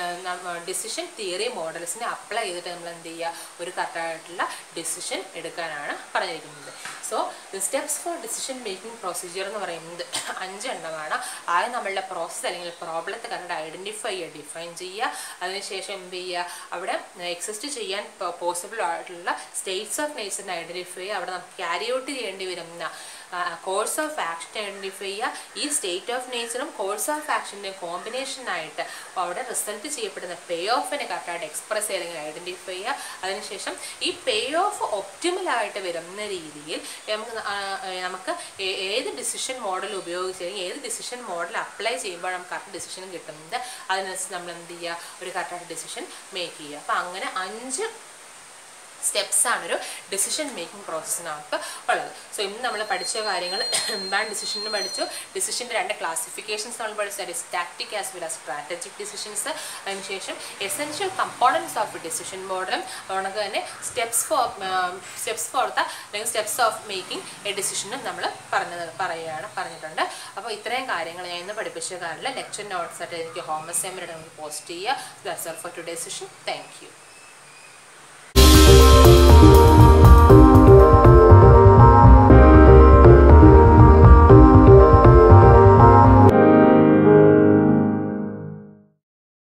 Speaker 1: ഡിസിഷൻ തിയറി മോഡൽസിനെ അപ്ലൈ ചെയ്തിട്ട് നമ്മൾ എന്ത് ചെയ്യുക ഒരു കറക്റ്റായിട്ടുള്ള ഡിസിഷൻ എടുക്കാനാണ് പറഞ്ഞിരിക്കുന്നത് so the steps for decision making procedure എന്ന് പറയുന്നത് അഞ്ചെണ്ണമാണ് ആദ്യം നമ്മളുടെ പ്രോസസ്സ് അല്ലെങ്കിൽ പ്രോബ്ലത്തെ കറക്റ്റ് ഐഡൻറ്റിഫൈ ചെയ്യുക ഡിഫൈൻ ചെയ്യുക അതിനുശേഷം എന്ത് ചെയ്യുക അവിടെ എക്സിസ്റ്റ് ചെയ്യാൻ പോസിബിൾ ആയിട്ടുള്ള സ്റ്റേറ്റ്സ് ഓഫ് നേച്ചറിനെ ഐഡൻറ്റിഫൈ ചെയ്യുക അവിടെ നമുക്ക് ക്യാരി ഔട്ട് ചെയ്യേണ്ടി വരുന്ന കോഴ്സ് ഓഫ് ആക്ഷൻ ഐഡൻറ്റിഫൈ ചെയ്യുക ഈ സ്റ്റേറ്റ് ഓഫ് നേച്ചറും കോഴ്സ് ഓഫ് ആക്ഷൻ്റെ കോമ്പിനേഷനായിട്ട് അവിടെ റിസൾട്ട് ചെയ്യപ്പെടുന്ന പേ ഓഫിനെ കറക്റ്റായിട്ട് എക്സ്പ്രസ് ചെയ്യുക അല്ലെങ്കിൽ ഐഡൻറ്റിഫൈ ചെയ്യുക അതിനുശേഷം ഈ പേ ഓഫ് ഒപ്റ്റിമലായിട്ട് വരുന്ന രീതിയിൽ നമുക്ക് ന- ആ, ആ, നമുക്ക് ഏ- ഏത് ഡിസിഷൻ മോഡൽ ഉപയോഗിച്ച് അല്ലെങ്കിൽ ഏത് ഡിസിഷൻ മോഡൽ അപ്ലൈ ചെയ്യുമ്പോൾ നമുക്ക് കറക്റ്റ് ഡിസിഷൻ കിട്ടുന്നത് അതിനനുസരിച്ച് നമ്മൾ എന്ത് ചെയ്യുക ഒരു കറക്റ്റായിട്ട് ഡിസിഷൻ മേക്ക് ചെയ്യുക അപ്പോൾ അങ്ങനെ അഞ്ച് സ്റ്റെപ്സ് ആണ് ഒരു ഡിസിഷൻ മേക്കിംഗ് പ്രോസസ്സിനകത്ത് ഉള്ളത് സോ ഇന്ന് നമ്മൾ പഠിച്ച കാര്യങ്ങൾ എന്താണ് ഡിസിഷന് പഠിച്ചു ഡിസിഷൻ്റെ രണ്ട് ക്ലാസിഫിക്കേഷൻസ് നമ്മൾ പഠിച്ചു that is tactic as well as strategic decisions അതിനുശേഷം എസെൻഷ്യൽ കമ്പോണൻസ് ഓഫ് ഡിസിഷൻ മോഡലും അതുകൊണ്ട് തന്നെ steps for steps for the അല്ലെങ്കിൽ സ്റ്റെപ്സ് ഓഫ് മേക്കിംഗ് എ ഡിസിഷനും നമ്മൾ പറഞ്ഞത് പറയുകയാണ് പറഞ്ഞിട്ടുണ്ട് അപ്പോൾ ഇത്രയും കാര്യങ്ങൾ ഞാൻ ഇന്ന് പഠിപ്പിച്ച കാര്യത്തിൽ ലെക്ചർ നോട്ട്സ് ആയിട്ട് എനിക്ക് ഹോം അസൈൻമെൻറ്റ് പോസ്റ്റ് ചെയ്യുക that's all for today session thank U